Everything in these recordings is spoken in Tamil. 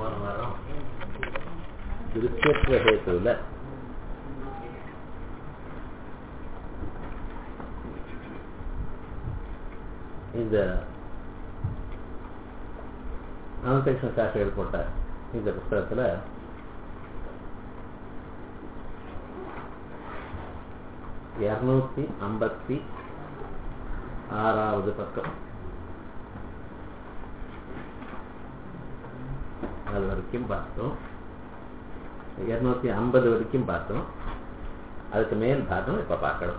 போன வாரம் திருஷ்யத்துவ ஹேத்துல இந்த அனந்தேஷன் சாஸ்திரிகள் போட்ட இந்த புஸ்தகத்துல இருநூத்தி ஐம்பத்தி ஆறாவது பக்கம் அது வரைக்கும் பார்த்தோம் இருநூத்தி ஐம்பது வரைக்கும் பார்த்தோம் அதுக்கு மேல் பாகம் இப்ப பார்க்கணும்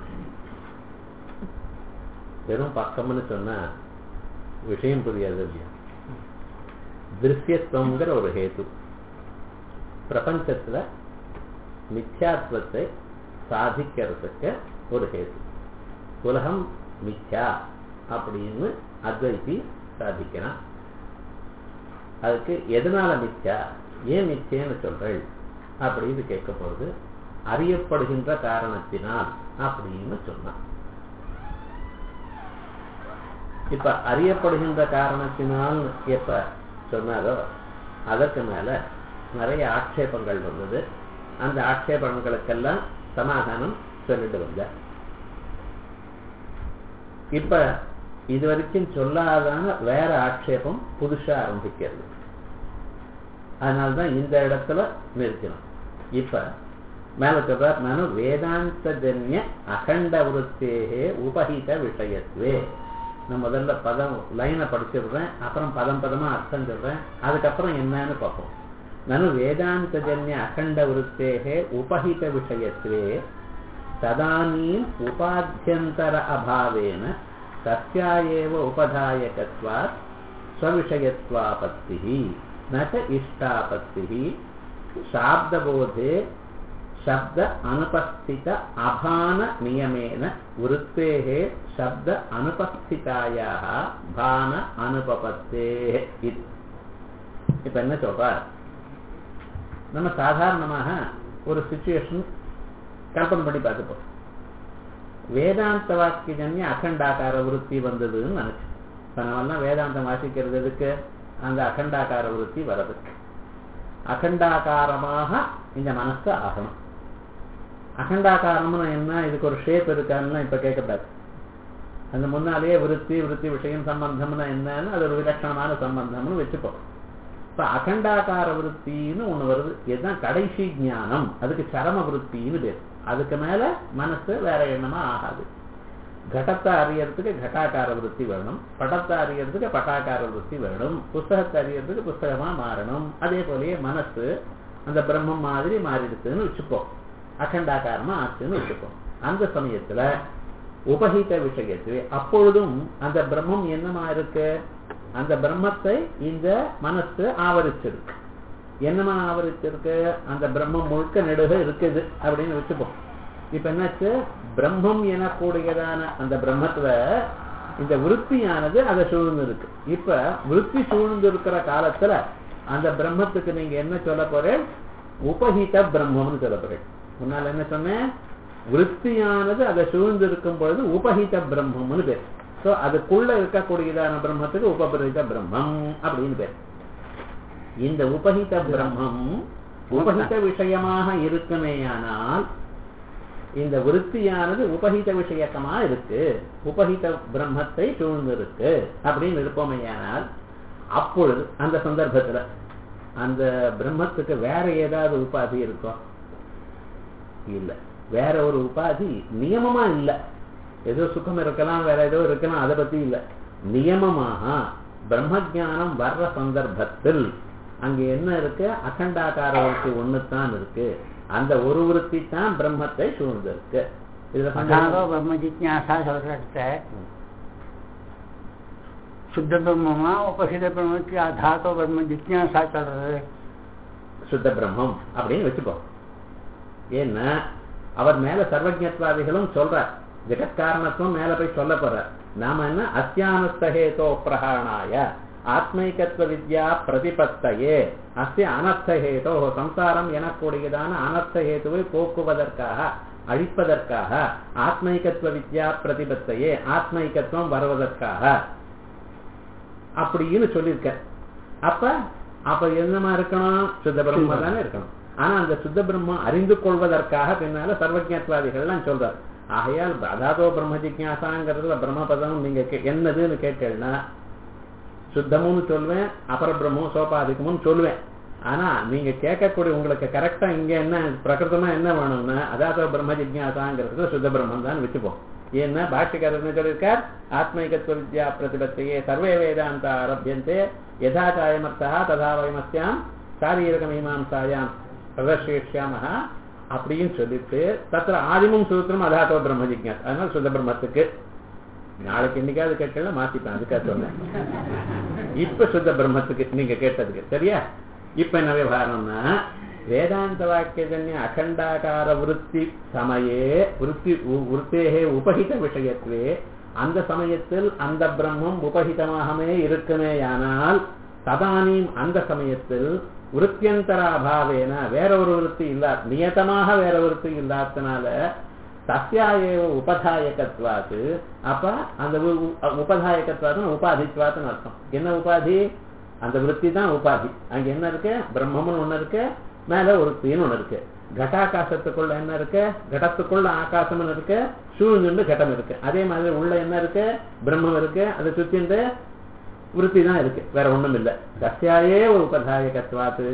வெறும் பக்கம்னு சொன்னா விஷயம் புரியாது இல்லையா திருஷ்யத்துவங்கிற ஒரு ஹேத்து பிரபஞ்சத்துல மித்யாத்வத்தை சாதிக்கிறதுக்கு ஒரு ஹேத்து உலகம் மித்யா அப்படின்னு அத்வைத்தி சாதிக்கிறான் அதுக்கு எதனால மித்யா ஏன் மிச்சேன்னு சொல்றேன் அப்படின்னு கேட்க போறது அறியப்படுகின்ற காரணத்தினால் அப்படின்னு சொன்னான் இப்ப அறியப்படுகின்ற காரணத்தினால் எப்ப சொன்னாரோ அதற்கு மேல நிறைய ஆட்சேபங்கள் வந்தது அந்த ஆட்சேபங்களுக்கெல்லாம் சமாதானம் சொல்லிட்டு வந்த இப்ப இது வரைக்கும் சொல்லாதான வேற ஆட்சேபம் புதுசா ஆரம்பிக்கிறது அதனால்தான் இந்த இடத்துல நிறுத்தணும் இப்ப மேல சொல்றார் நானும் வேதாந்த ஜன்ய அகண்ட விருத்தேகே உபஹித விஷயத்துவே நான் முதல்ல பதம் லைனை படிச்சிடுறேன் அப்புறம் பதம் பதமா அர்த்தம் சொல்றேன் அதுக்கப்புறம் என்னன்னு பார்ப்போம் நனு வேதாந்த ஜன்ய அகண்ட விருத்தேகே உபஹித விஷயத்துவே ததானீம் உபாத்தியந்தர அபாவேன தஸ்யா ஏவ உபதாயகத்வாத் ஸ்வவிஷயத்வாபத்திः न च इष्टापत्तिः शाब्दबोधे शब्द अनुपस्थित अभान नियमेन वृत्तेः शब्द अनुपस्थितायाः भान अनुपपत्तेः இது இப்ப என்ன சொல்றார் நம்ம சாதாரணமாக ஒரு சுச்சுவேஷன் கல்பனை பண்ணி பார்த்துப்போம் வேதாந்த வாக்கியஜன்ய அகண்டாக்கார விருத்தி வந்ததுன்னு நினைச்சு இப்ப நம்மெல்லாம் வேதாந்தம் வாசிக்கிறது எதுக்கு அந்த அகண்டாக்கார விருத்தி வர்றதுக்கு அகண்டாகாரமாக இந்த மனசு ஆகணும் அகண்டாகாரம்னு என்ன இதுக்கு ஒரு ஷேப் இருக்கான்னு இப்ப கேட்கக்கூடாது அந்த முன்னாலேயே விருத்தி விருத்தி விஷயம் சம்பந்தம்னா என்னன்னு அது ஒரு விலட்சணமான சம்பந்தம்னு வச்சுப்போம் இப்ப அகண்டாகார விருத்தின்னு ஒண்ணு வருது இதுதான் கடைசி ஞானம் அதுக்கு சரம விருத்தின்னு பேர் அதுக்கு மேல மனசு வேற எண்ணமா ஆகாது கடத்தை அறியறதுக்கு கட்டாக்கார விருத்தி வேணும் படத்தை அறியறதுக்கு பட்டாக்கார விருத்தி வேணும் புஸ்தகத்தை அறியறதுக்கு புஸ்தகமா மாறணும் அதே போலயே மனசு அந்த பிரம்மம் மாதிரி மாறிடுச்சுன்னு வச்சுப்போம் அகண்டாக்காரமா ஆச்சுன்னு வச்சுப்போம் அந்த சமயத்துல உபகித விஷயத்து அப்பொழுதும் அந்த பிரம்மம் என்னமா இருக்கு அந்த பிரம்மத்தை இந்த மனசு ஆவரிச்சிருக்கு என்னமா ஆவரிச்சிருக்கு அந்த பிரம்மம் முழுக்க நெடுக இருக்குது அப்படின்னு வச்சுப்போம் இப்ப என்னாச்சு பிரம்மம் எனக்கூடியதான அந்த பிரம்மத்துல இந்த விருத்தியானது அதை சூழ்ந்து இருக்கு இப்ப விருத்தி சூழ்ந்து இருக்கிற காலத்துல அந்த பிரம்மத்துக்கு நீங்க என்ன சொல்ல போறேன் உபஹித பிரம்மம்னு சொல்ல போறேன் முன்னால என்ன சொன்னேன் விருத்தியானது அதை சூழ்ந்து இருக்கும் பொழுது உபஹித பிரம்மம்னு பேர் சோ அதுக்குள்ள இருக்கக்கூடியதான பிரம்மத்துக்கு உபபரித பிரம்மம் அப்படின்னு பேர் இந்த உபஹித பிரம்மம் உபஹித விஷயமாக இருக்குமேயானால் இந்த விருத்தியானது உபஹித விஷயக்கமா இருக்கு உபஹித பிரம்மத்தை சூழ்ந்து இருக்கு அப்படின்னு இருப்போமையானால் அப்பொழுது அந்த சந்தர்ப்பத்துல அந்த பிரம்மத்துக்கு வேற ஏதாவது உபாதி இருக்கும் இல்ல வேற ஒரு உபாதி நியமமா இல்ல ஏதோ சுகம் இருக்கலாம் வேற ஏதோ இருக்கலாம் அதை பத்தி இல்ல நியமமாக பிரம்ம ஜானம் வர்ற சந்தர்ப்பத்தில் அங்க என்ன இருக்கு அகண்டாக்கார விருத்தி ஒண்ணுதான் இருக்கு அந்த ஒரு விருத்தி தான் பிரம்மத்தை சூழ்ந்து இருக்கு இதுல அதானோ பிரம்ம ஜிக்யாசா சொல்ற இடத்த சுத்த பிரம்மமா உபசித பிரம்மத்துக்கு அதாத்தோ பிரம்ம ஜிக்யாசா சொல்றது சுத்த பிரம்மம் அப்படின்னு வச்சுப்போம் ஏன்னா அவர் மேல சர்வஜத்வாதிகளும் சொல்றார் ஜெகத்காரணத்துவம் மேல போய் சொல்ல போறார் நாம என்ன அத்தியானஸ்தஹேதோ பிரகாணாய ஆத்மைகத்துவ வித்யா பிரதிபத்தையே அஸ்ய அனர்த்தஹேதோ சம்சாரம் எனக்கூடியதான அனர்த்தஹேதுவை போக்குவதற்காக அழிப்பதற்காக ஆத்மைகத்துவ வித்யா பிரதிபத்தையே ஆத்மைகத்துவம் வருவதற்காக அப்படின்னு சொல்லியிருக்க அப்ப அப்ப என்னமா இருக்கணும் சுத்த பிரம்ம தானே இருக்கணும் ஆனா அந்த சுத்த பிரம்மம் அறிந்து கொள்வதற்காக பின்னால சர்வஜத்வாதிகள்லாம் சொல்றாரு ஆகையால் அதாதோ பிரம்ம ஜிக்யாசாங்கிறதுல பிரம்மபதம் நீங்க கே- என்னதுன்னு கேட்டேன்னா சுத்தமும் சொல்லுவேன் அபர பிரம்மம் சோபாதிக்கமும் சொல்லுவேன் ஆனா நீங்க கேட்கக்கூடிய உங்களுக்கு கரெக்டா இங்க என்ன பிரகிருதமா என்ன வேணும்னா அதாதோ பிரம்ம ஜிக்யாசாங்கிறதுல சுத்த பிரம்மம் தான் வச்சுப்போம் ஏன்னா பாஷ்யக்காரர் என்ன சொல்லியிருக்கார் ஆத்மைகத்துவ வித்யா பிரதிபத்தையே சர்வே வேதாந்த ஆரம்பியந்தே யதா சாயமர்த்தா ததா வயமஸ்யாம் சாரீரக மீமாம்சாயாம் பிரதர்ஷயிஷ்யாமஹ அப்படின்னு சொல்லிட்டு தத்திர ஆதிமும் சூத்திரம் அதாத்தோ பிரம்ம ஜிக்யாஸ் அதனால சுத்த பிரம்மத்துக்கு நாளைக்கு என்னைக்காவது கேட்கல மாத்திப்பேன் அதுக்காக சொன்னேன் இப்ப சுத்த பிரம்மத்துக்கு நீங்க கேட்டதுக்கு சரியா இப்ப என்ன விவகாரம்னா வேதாந்த வாக்கியஜன்ய அகண்டாகார விருத்தி சமயே விருத்தி விருத்தேகே உபகித விஷயத்திலே அந்த சமயத்தில் அந்த பிரம்மம் உபகிதமாகவே இருக்குமேயானால் ததானீம் அந்த சமயத்தில் விருத்தியந்தராபாவேன வேற ஒரு விருத்தி இல்லா நியதமாக வேற விருத்தி இல்லாதனால தஸ்யாயேவ உபதாயகத்வாத்து அப்ப அந்த உ- உ- உபதாயகத்வாத்து உபாதித்வாத்துன்னு அர்த்தம் என்ன உபாதி அந்த விருத்தி தான் உபாதி அங்க என்ன இருக்கு பிரம்மம்னு ஒண்ணு இருக்கு மேல ஒரு தீன் ஒண்ணு இருக்கு கட்டாகாசத்துக்குள்ள என்ன இருக்கு கடத்துக்குள்ள ஆகாசம்னு இருக்கு சூழ்ந்துண்டு கட்டம் இருக்கு அதே மாதிரி உள்ள என்ன இருக்கு பிரம்மம் இருக்கு அதை சுத்திண்டு விருத்தி தான் இருக்கு வேற ஒண்ணும் இல்ல தஸ்யாயே ஒரு உபதாயகத்வாத்து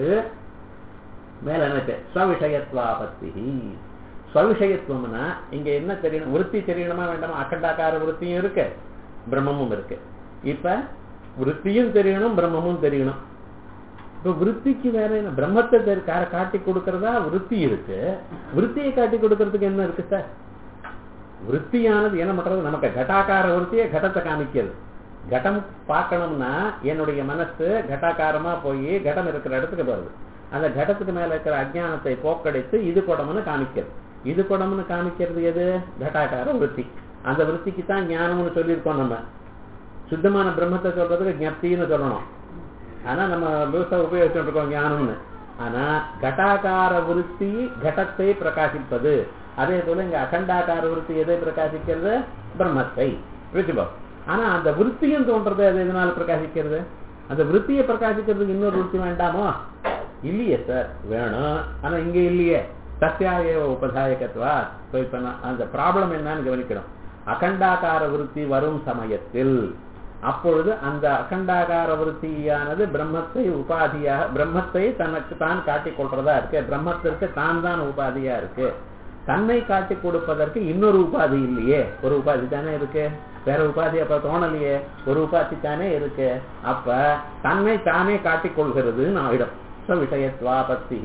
மேல என்ன ஸ்வவிஷயத்வாபத்தி ஸ்வவிஷயத்துவம்னா இங்க என்ன தெரியணும் விருத்தி தெரியணுமா வேண்டாமா அக்கண்டாக்கார விருத்தியும் இருக்கு பிரம்மமும் இருக்கு இப்ப விருத்தியும் தெரியணும் பிரம்மமும் தெரியணும் இப்ப விருத்திக்கு வேற என்ன பிரம்மத்தை தெரி- கா- காட்டி கொடுக்கறதா விருத்தி இருக்கு விருத்தியை காட்டி கொடுக்கறதுக்கு என்ன இருக்கு சார் விருத்தியானது என்ன பண்றது நமக்கு கட்டாக்கார விருத்தியை கடத்தை காமிக்கிறது கடம் பார்க்கணும்னா என்னுடைய மனசு கட்டாக்காரமா போய் கடம் இருக்கிற இடத்துக்கு வருது அந்த கடத்துக்கு மேல இருக்கிற அஜ்ஞானத்தை போக்கடித்து இது குடம்னு காமிக்கிறது இது குடம்னு காமிக்கிறது எது கட்டாக்கார விருத்தி அந்த விருத்திக்கு தான் ஞானம்னு சொல்லியிருக்கோம் நம்ம சுத்தமான பிரம்மத்தை சொல்றதுக்கு ஜப்தின்னு சொல்லணும் ஆனா நம்ம லூசா உபயோகிச்சுட்டு இருக்கோம் ஞானம்னு ஆனா கட்டாகார விருத்தி கடத்தை பிரகாசிப்பது அதே போல இங்க அகண்டாகார விருத்தி எதை பிரகாசிக்கிறது பிரம்மத்தை வச்சுப்போம் ஆனா அந்த விருத்தியும் தோன்றது அது எதனால பிரகாசிக்கிறது அந்த விருத்தியை பிரகாசிக்கிறதுக்கு இன்னொரு விருத்தி வேண்டாமோ இல்லையே சார் வேணும் ஆனா இங்க இல்லையே சத்தியாய உபதாயகத்வா So, இப்ப நான் அந்த ப்ராப்ளம் என்னன்னு கவனிக்கணும் அகண்டாகார விருத்தி வரும் சமயத்தில் அப்பொழுது அந்த அகண்டாகார விருத்தியானது பிரம்மத்தை உபாதியாக பிரம்மத்தை தனக்கு தான் காட்டிக் கொள்றதா இருக்கு பிரம்மத்திற்கு தான் தான் உபாதியா இருக்கு தன்னை காட்டி கொடுப்பதற்கு இன்னொரு உபாதி இல்லையே ஒரு உபாதி தானே இருக்கு வேற உபாதி அப்ப தோணலையே ஒரு உபாதி தானே இருக்கு அப்ப தன்னை தானே காட்டிக் கொள்கிறதுன்னு ஆயிடும் So, விஷயத்வாபத்தி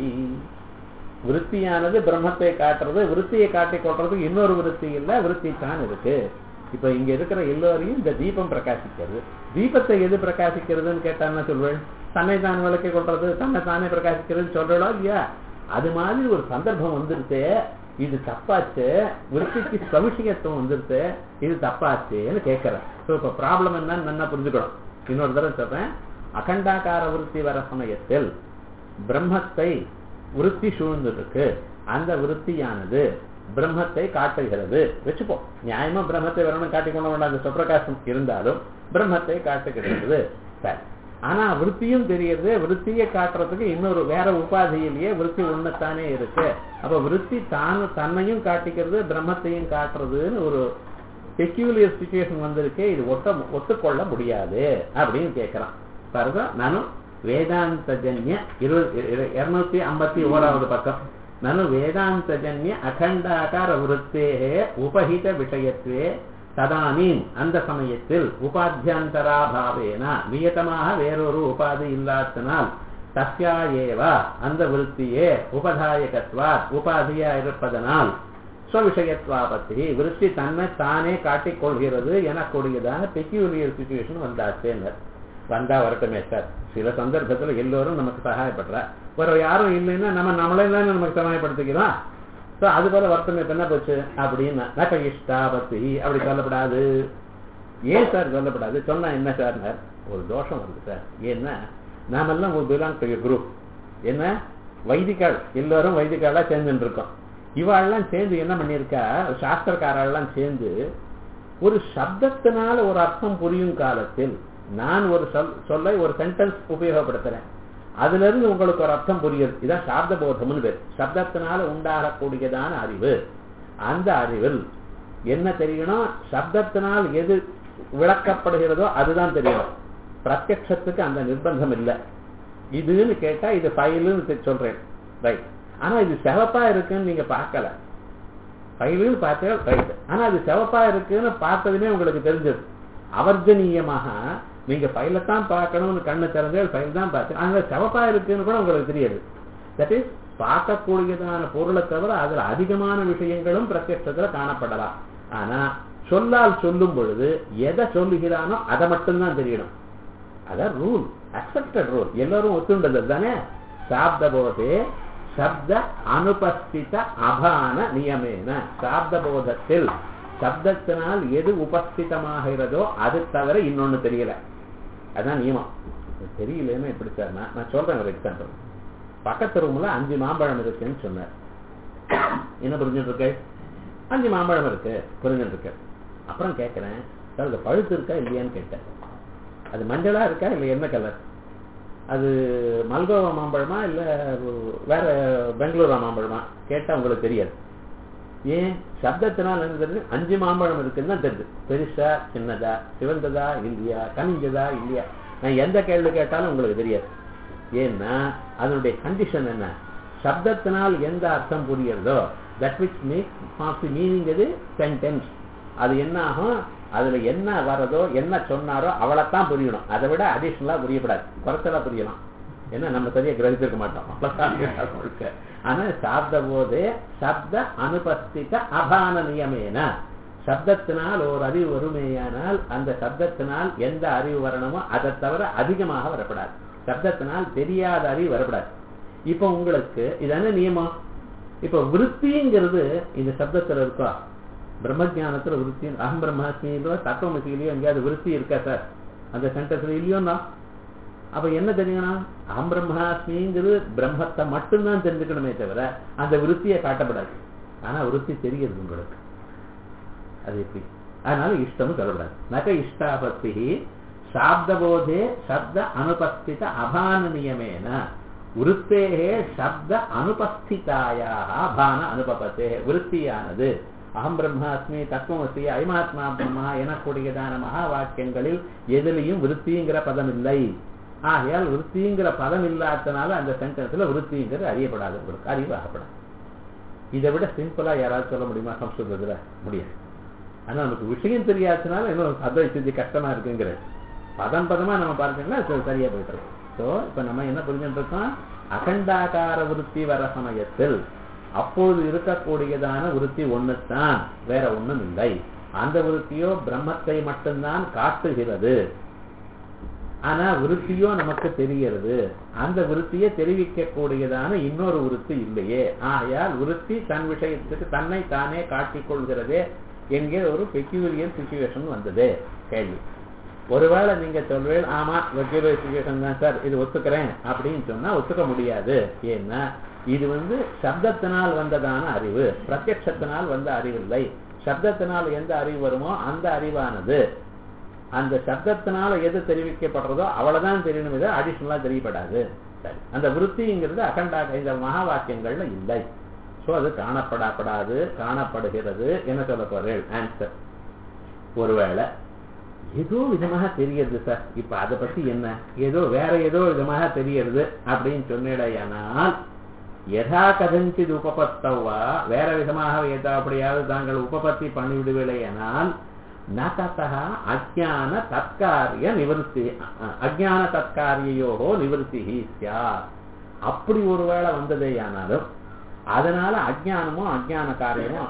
விருத்தியானது பிரம்மத்தை காட்டுறது விருத்தியை காட்டிக் கொள்றதுக்கு இன்னொரு விருத்தி இல்ல விருத்தி தான் இருக்கு இப்ப இங்க இருக்கிற எல்லோரையும் இந்த தீபம் பிரகாசிக்கிறது தீபத்தை எது பிரகாசிக்கிறதுன்னு கேட்டான்னா சொல்வேன் தன்னை தான் விளக்கி கொள்றது தன்னை தானே பிரகாசிக்கிறதுன்னு சொல்றோம் இல்லையா அது மாதிரி ஒரு சந்தர்ப்பம் வந்துருச்சு இது தப்பாச்சு விருத்திக்கு சவிஷயத்துவம் வந்துருச்சு இது தப்பாச்சுன்னு கேட்கிறேன் ஸோ இப்ப ப்ராப்ளம் என்னன்னு நல்லா புரிஞ்சுக்கணும் இன்னொரு தடவை சொல்றேன் அகண்டாகார விருத்தி வர சமயத்தில் பிரம்மத்தை விருத்தி சூழ்ந்திருக்கு அந்த விருத்தியானது பிரம்மத்தை காட்டுகிறது வச்சுப்போம் நியாயமா பிரம்மத்தை வரணும் காட்டிக் கொள்ள வேண்டாம் அந்த சுப்பிரகாசம் இருந்தாலும் பிரம்மத்தை காட்டுகிறது சரி ஆனா விருத்தியும் தெரியுது விருத்தியை காட்டுறதுக்கு இன்னொரு வேற உபாதியிலேயே விருத்தி ஒண்ணுத்தானே இருக்கு அப்ப விருத்தி தான் தன்னையும் காட்டிக்கிறது பிரம்மத்தையும் காட்டுறதுன்னு ஒரு பெக்யூலியர் சுச்சுவேஷன் வந்திருக்கு இது ஒட்ட ஒத்துக்கொள்ள முடியாது அப்படின்னு கேட்கிறான் பாருங்க நானும் வேதாந்தஜன்ய இருநூத்தி ஐம்பத்தி ஓராவது பக்கம் நனு வேதாந்தஜன்ய அகண்டாகார விருத்தேகே உபஹித விஷயத்வே ததானீம் அந்த சமயத்தில் உபாத்தியந்தராபாவேன நியதமாக வேறொரு உபாதி இல்லாதனால் தஸ்யா ஏவ அந்த விருத்தியே உபதாயகத்வா உபாதியா இருப்பதனால் ஸ்வவிஷயத்வாபத்தி விருத்தி தன்னை தானே காட்டிக் கொள்கிறது எனக்கூடியதான பெக்யூலியர் சுச்சுவேஷன் வந்தாச்சுன்னு வந்தா வரட்டுமே சார் சில சந்தர்ப்பத்துல எல்லோரும் நமக்கு சகாயப்படுறா வேற யாரும் இல்லைன்னா நம்ம நம்மளே தான் நமக்கு சகாயப்படுத்திக்கிறோம் சோ அது போல வருத்தம் இப்ப என்ன போச்சு அப்படின்னு நக இஷ்டாபத்தி அப்படி சொல்லப்படாது ஏன் சார் சொல்லப்படாது சொன்னா என்ன சார் ஒரு தோஷம் வருது சார் ஏன்னா நாமெல்லாம் ஒரு பிலாங் டு குரூப் என்ன வைதிகால் எல்லாரும் வைதிகாலா சேர்ந்துட்டு இருக்கோம் இவாள்லாம் சேர்ந்து என்ன பண்ணியிருக்கா சாஸ்திரக்காரெல்லாம் சேர்ந்து ஒரு சப்தத்தினால ஒரு அர்த்தம் புரியும் காலத்தில் நான் ஒரு சொல் சொல்லை ஒரு சென்டென்ஸ் உபயோகப்படுத்துறேன் அதுல இருந்து உங்களுக்கு ஒரு அர்த்தம் புரியுது இதான் சாப்த போதம்னு பேர் சப்தத்தினால உண்டாகக்கூடியதான அறிவு அந்த அறிவில் என்ன தெரியணும் சப்தத்தினால் எது விளக்கப்படுகிறதோ அதுதான் தெரியணும் பிரத்யட்சத்துக்கு அந்த நிர்பந்தம் இல்லை இதுன்னு கேட்டா இது ஃபைலுன்னு சொல்றேன் ரைட் ஆனா இது சிவப்பா இருக்குன்னு நீங்க பார்க்கல ஃபைலுன்னு பார்த்தா ரைட் ஆனா அது சிவப்பா இருக்குன்னு பார்த்ததுமே உங்களுக்கு தெரிஞ்சது அவர்ஜனீயமாக நீங்க ஃபைல தான் பார்க்கணும்னு கண்ணு திறந்து ஃபைல் தான் பார்த்து அங்க சிவப்பா இருக்குன்னு கூட உங்களுக்கு தெரியாது தட் இஸ் பார்க்கக்கூடியதான பொருளை தவிர அதுல அதிகமான விஷயங்களும் பிரத்யட்சத்துல காணப்படலாம் ஆனா சொல்லால் சொல்லும் பொழுது எதை சொல்லுகிறானோ அதை மட்டும்தான் தெரியணும் அதான் ரூல் அக்செப்டட் ரூல் எல்லாரும் ஒத்துண்டது தானே சாப்த போதே சப்த அனுபஸ்தித அபான நியமேன சாப்த போதத்தில் சப்தத்தினால் எது உபஸ்திதமாகிறதோ அது தவிர இன்னொன்னு தெரியல அதான் நியமம் தெரியலன்னு எப்படி சார் நான் நான் சொல்றேன் ஒரு எக்ஸாம்பிள் பக்கத்து ரூம்ல அஞ்சு மாம்பழம் இருக்குன்னு சொன்னார் என்ன புரிஞ்சுட்டு இருக்கு அஞ்சு மாம்பழம் இருக்கு புரிஞ்சுட்டு இருக்கு அப்புறம் கேட்கிறேன் சார் அது பழுத்து இருக்கா இல்லையான்னு கேட்டேன் அது மஞ்சளா இருக்கா இல்லை என்ன கலர் அது மல்கோவா மாம்பழமா இல்ல வேற பெங்களூரா மாம்பழமா கேட்டா உங்களுக்கு தெரியாது ஏன் சப்தத்தினால் என்ன தெரியுது அஞ்சு மாம்பழம் இருக்குன்னு தான் தெரியுது பெருசா சின்னதா சிவந்ததா இல்லையா கனிஞ்சதா இல்லையா நான் எந்த கேள்வி கேட்டாலும் உங்களுக்கு தெரியாது ஏன்னா அதனுடைய கண்டிஷன் என்ன சப்தத்தினால் எந்த அர்த்தம் புரியுறதோ that which make of the meaning இது சென்டென்ஸ் அது என்ன ஆகும் அதுல என்ன வரதோ என்ன சொன்னாரோ அவளைத்தான் புரியணும் அதை விட அடிஷனலா புரியப்படாது குறைச்சலா புரியலாம் ஏன்னா நம்ம சரியா கிரகிச்சிருக்க மாட்டோம் ஆனா சாப்த போதே சப்த அனுபஸ்தித அபான நியமேன சப்தத்தினால் ஒரு அறிவு வருமேயானால் அந்த சப்தத்தினால் எந்த அறிவு வரணுமோ அதை தவிர அதிகமாக வரப்படாது சப்தத்தினால் தெரியாத அறிவு வரப்படாது இப்ப உங்களுக்கு இதான நியமம் இப்ப விருத்திங்கிறது இந்த சப்தத்துல இருக்கா பிரம்மஜானத்துல விருத்தி அகம் பிரம்மாஸ்மியிலோ தத்துவமசியிலையோ எங்கேயாவது விருத்தி இருக்கா சார் அந்த சென்டென்ஸ்ல இல்லையோன்னா அப்ப என்ன தெரியணும் அகம் பிரம்மாஸ்மிங்கிறது பிரம்மத்தை மட்டும்தான் தெரிஞ்சுக்கணுமே தவிர அந்த விருத்தியை காட்டப்படாது ஆனா விருத்தி தெரிகிறது உங்களுக்கு அது எப்படி அதனால இஷ்டமும் சொல்லப்படாது நக இஷ்டாபத்தி சாப்தபோதே சப்த அனுபஸ்தித அபான நியமேன விருத்தேகே சப்த அனுபஸ்திதாயாக அபான அனுபபத்தே விருத்தியானது அகம் பிரம்மாஸ்மி தத்துவமசி ஐமாத்மா பிரம்மா எனக்கூடியதான மகா வாக்கியங்களில் எதிலையும் விருத்திங்கிற பதம் இல்லை ஆகையால் விருத்திங்கிற பதம் இல்லாதனால அந்த சென்டென்ஸ்ல விருத்திங்கிறது அறியப்படாது உங்களுக்கு அறிவாகப்படாது இதை விட சிம்பிளா யாராவது சொல்ல முடியுமா சம்ஸ்கிருதத்துல முடியாது ஆனா நமக்கு விஷயம் தெரியாதனால இன்னும் அத்வைத்தி கஷ்டமா இருக்குங்கிற பதம் பதமா நம்ம பார்த்தோம்னா சரியா போயிட்டு இருக்கோம் ஸோ இப்ப நம்ம என்ன புரிஞ்சுட்டு இருக்கோம் அகண்டாகார விருத்தி வர சமயத்தில் அப்போது இருக்கக்கூடியதான விருத்தி ஒண்ணுத்தான் வேற ஒண்ணும் இல்லை அந்த விருத்தியோ பிரம்மத்தை மட்டும்தான் காட்டுகிறது ஆனா விருத்தியோ நமக்கு தெரிகிறது அந்த விருத்தியை தெரிவிக்க கூடியதான இன்னொரு விருத்தி இல்லையே ஆகையால் விருத்தி தன் விஷயத்துக்கு தன்னை தானே காட்டிக் கொள்கிறதே என்கிற ஒரு பெக்யூரியர் சுச்சுவேஷன் வந்தது கேள்வி ஒருவேளை நீங்க சொல்வேன் ஆமா பெக்யூரியர் சுச்சுவேஷன் தான் சார் இது ஒத்துக்கிறேன் அப்படின்னு சொன்னா ஒத்துக்க முடியாது ஏன்னா இது வந்து சப்தத்தினால் வந்ததான அறிவு பிரத்யட்சத்தினால் வந்த அறிவில்லை சப்தத்தினால் எந்த அறிவு வருமோ அந்த அறிவானது அந்த சப்தத்தினால எது தெரிவிக்கப்படுறதோ அவ்வளவுதான் தெரியணும் இது அடிஷனலா தெரியப்படாது சரி அந்த விருத்திங்கிறது அகண்டாக இந்த மகா வாக்கியங்கள்ல இல்லை சோ அது காணப்படப்படாது காணப்படுகிறது என்ன சொல்ல போறேன் ஆன்சர் ஒருவேளை ஏதோ விதமாக தெரிகிறது சார் இப்ப அதை பத்தி என்ன ஏதோ வேற ஏதோ விதமாக தெரிகிறது அப்படின்னு சொன்னிடையானால் யதா கதஞ்சித் உபபத்தவா வேற விதமாக ஏதோ அப்படியாவது தாங்கள் உபபத்தி பண்ணிவிடுவில்லையானால் நதத்தः அஜான தற்காரிய நிவர்த்தி அஜான தற்காரியோ நிவர்த்தி சியாத் அப்படி ஒருவேளை வந்ததேயானாலும் அதனால அஜானமோ அஜான காரியமோ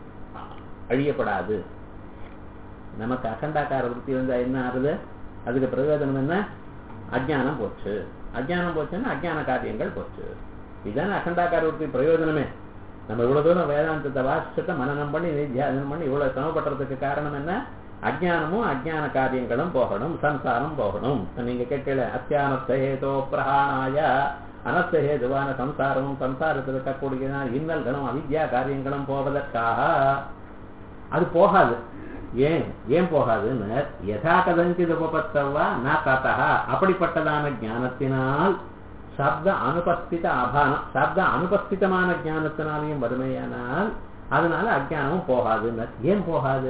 அழியப்படாது நமக்கு அகண்டாக்கார விருத்தி வந்தா என்ன ஆறுது அதுக்கு பிரயோஜனம் என்ன அஜானம் போச்சு அஜானம் போச்சுன்னா அஜான காரியங்கள் போச்சு இதுதானே அகண்டாக்கார விருத்தி பிரயோஜனமே நம்ம இவ்வளவு தூரம் வேதாந்தத்தை வாசிச்சுட்டு மனநம் பண்ணி நித்தியாசனம் பண்ணி இவ்வளவு சிரமப்படுறதுக்கு காரணம் என்ன அஜானமும் அஜான காரியங்களும் போகணும் சம்சாரம் போகணும் நீங்க கேட்கல அத்தியானத்தேதோ பிரகாணாய அனத்தேதுவான சம்சாரமும் சம்சாரத்தில் இருக்கக்கூடியதான இன்னல்களும் அவித்யா காரியங்களும் போவதற்காக அது போகாது ஏன் ஏன் போகாதுன்னு யதா கதஞ்சித் உபபத்தவா ந ததா அப்படிப்பட்டதான ஞானத்தினால் சப்த அனுபஸ்தித அபானம் சப்த அனுபஸ்திதமான ஞானத்தினாலையும் வறுமையானால் அதனால அஜானமும் போகாதுன்னு ஏன் போகாது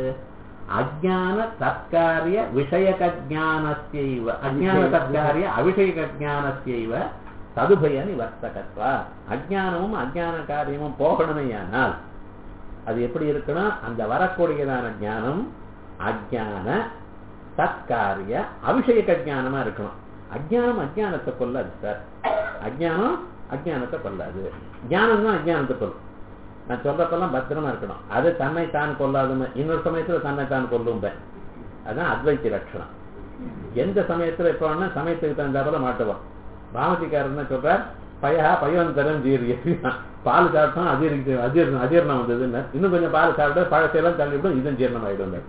அஜான தற்காரிய விஷயக ஜானஸ்யைவ அஜான தற்காரிய அவிஷயக ஜானஸ்யைவ ததுபய நிவர்த்தகத்வா அஜானமும் அஜான காரியமும் போகணுமையானால் அது எப்படி இருக்கணும் அந்த வரக்கூடியதான ஞானம் அஜான தற்காரிய அபிஷேக ஜானமா இருக்கணும் அஜானம் அஜானத்தை கொல்லாது சார் அஜானம் அஜானத்தை கொல்லாது ஞானம் தான் அஜானத்தை கொல்லும் நான் சொல்றப்பெல்லாம் பத்திரமா இருக்கணும் அது தன்னை தான் கொல்லாதுன்னு இன்னொரு சமயத்துல தன்னை தான் கொல்லும்பேன் அதான் அத்வைத்தி லட்சணம் எந்த சமயத்துல இப்ப வேணா சமயத்துக்கு தகுந்தாப்புல மாட்டுவோம் பாமதிக்காரர் சொல்றார் பையா பையன் ஜீரிய பால் சாப்பிட்டோம் அஜீர்க்கு அஜீர்ணம் அஜீர்ணம் வந்ததுன்னு இன்னும் கொஞ்சம் பால் சாப்பிட்டு பழசையெல்லாம் தள்ளிவிடும் இதுவும் ஜீரணம் ஆயிடும்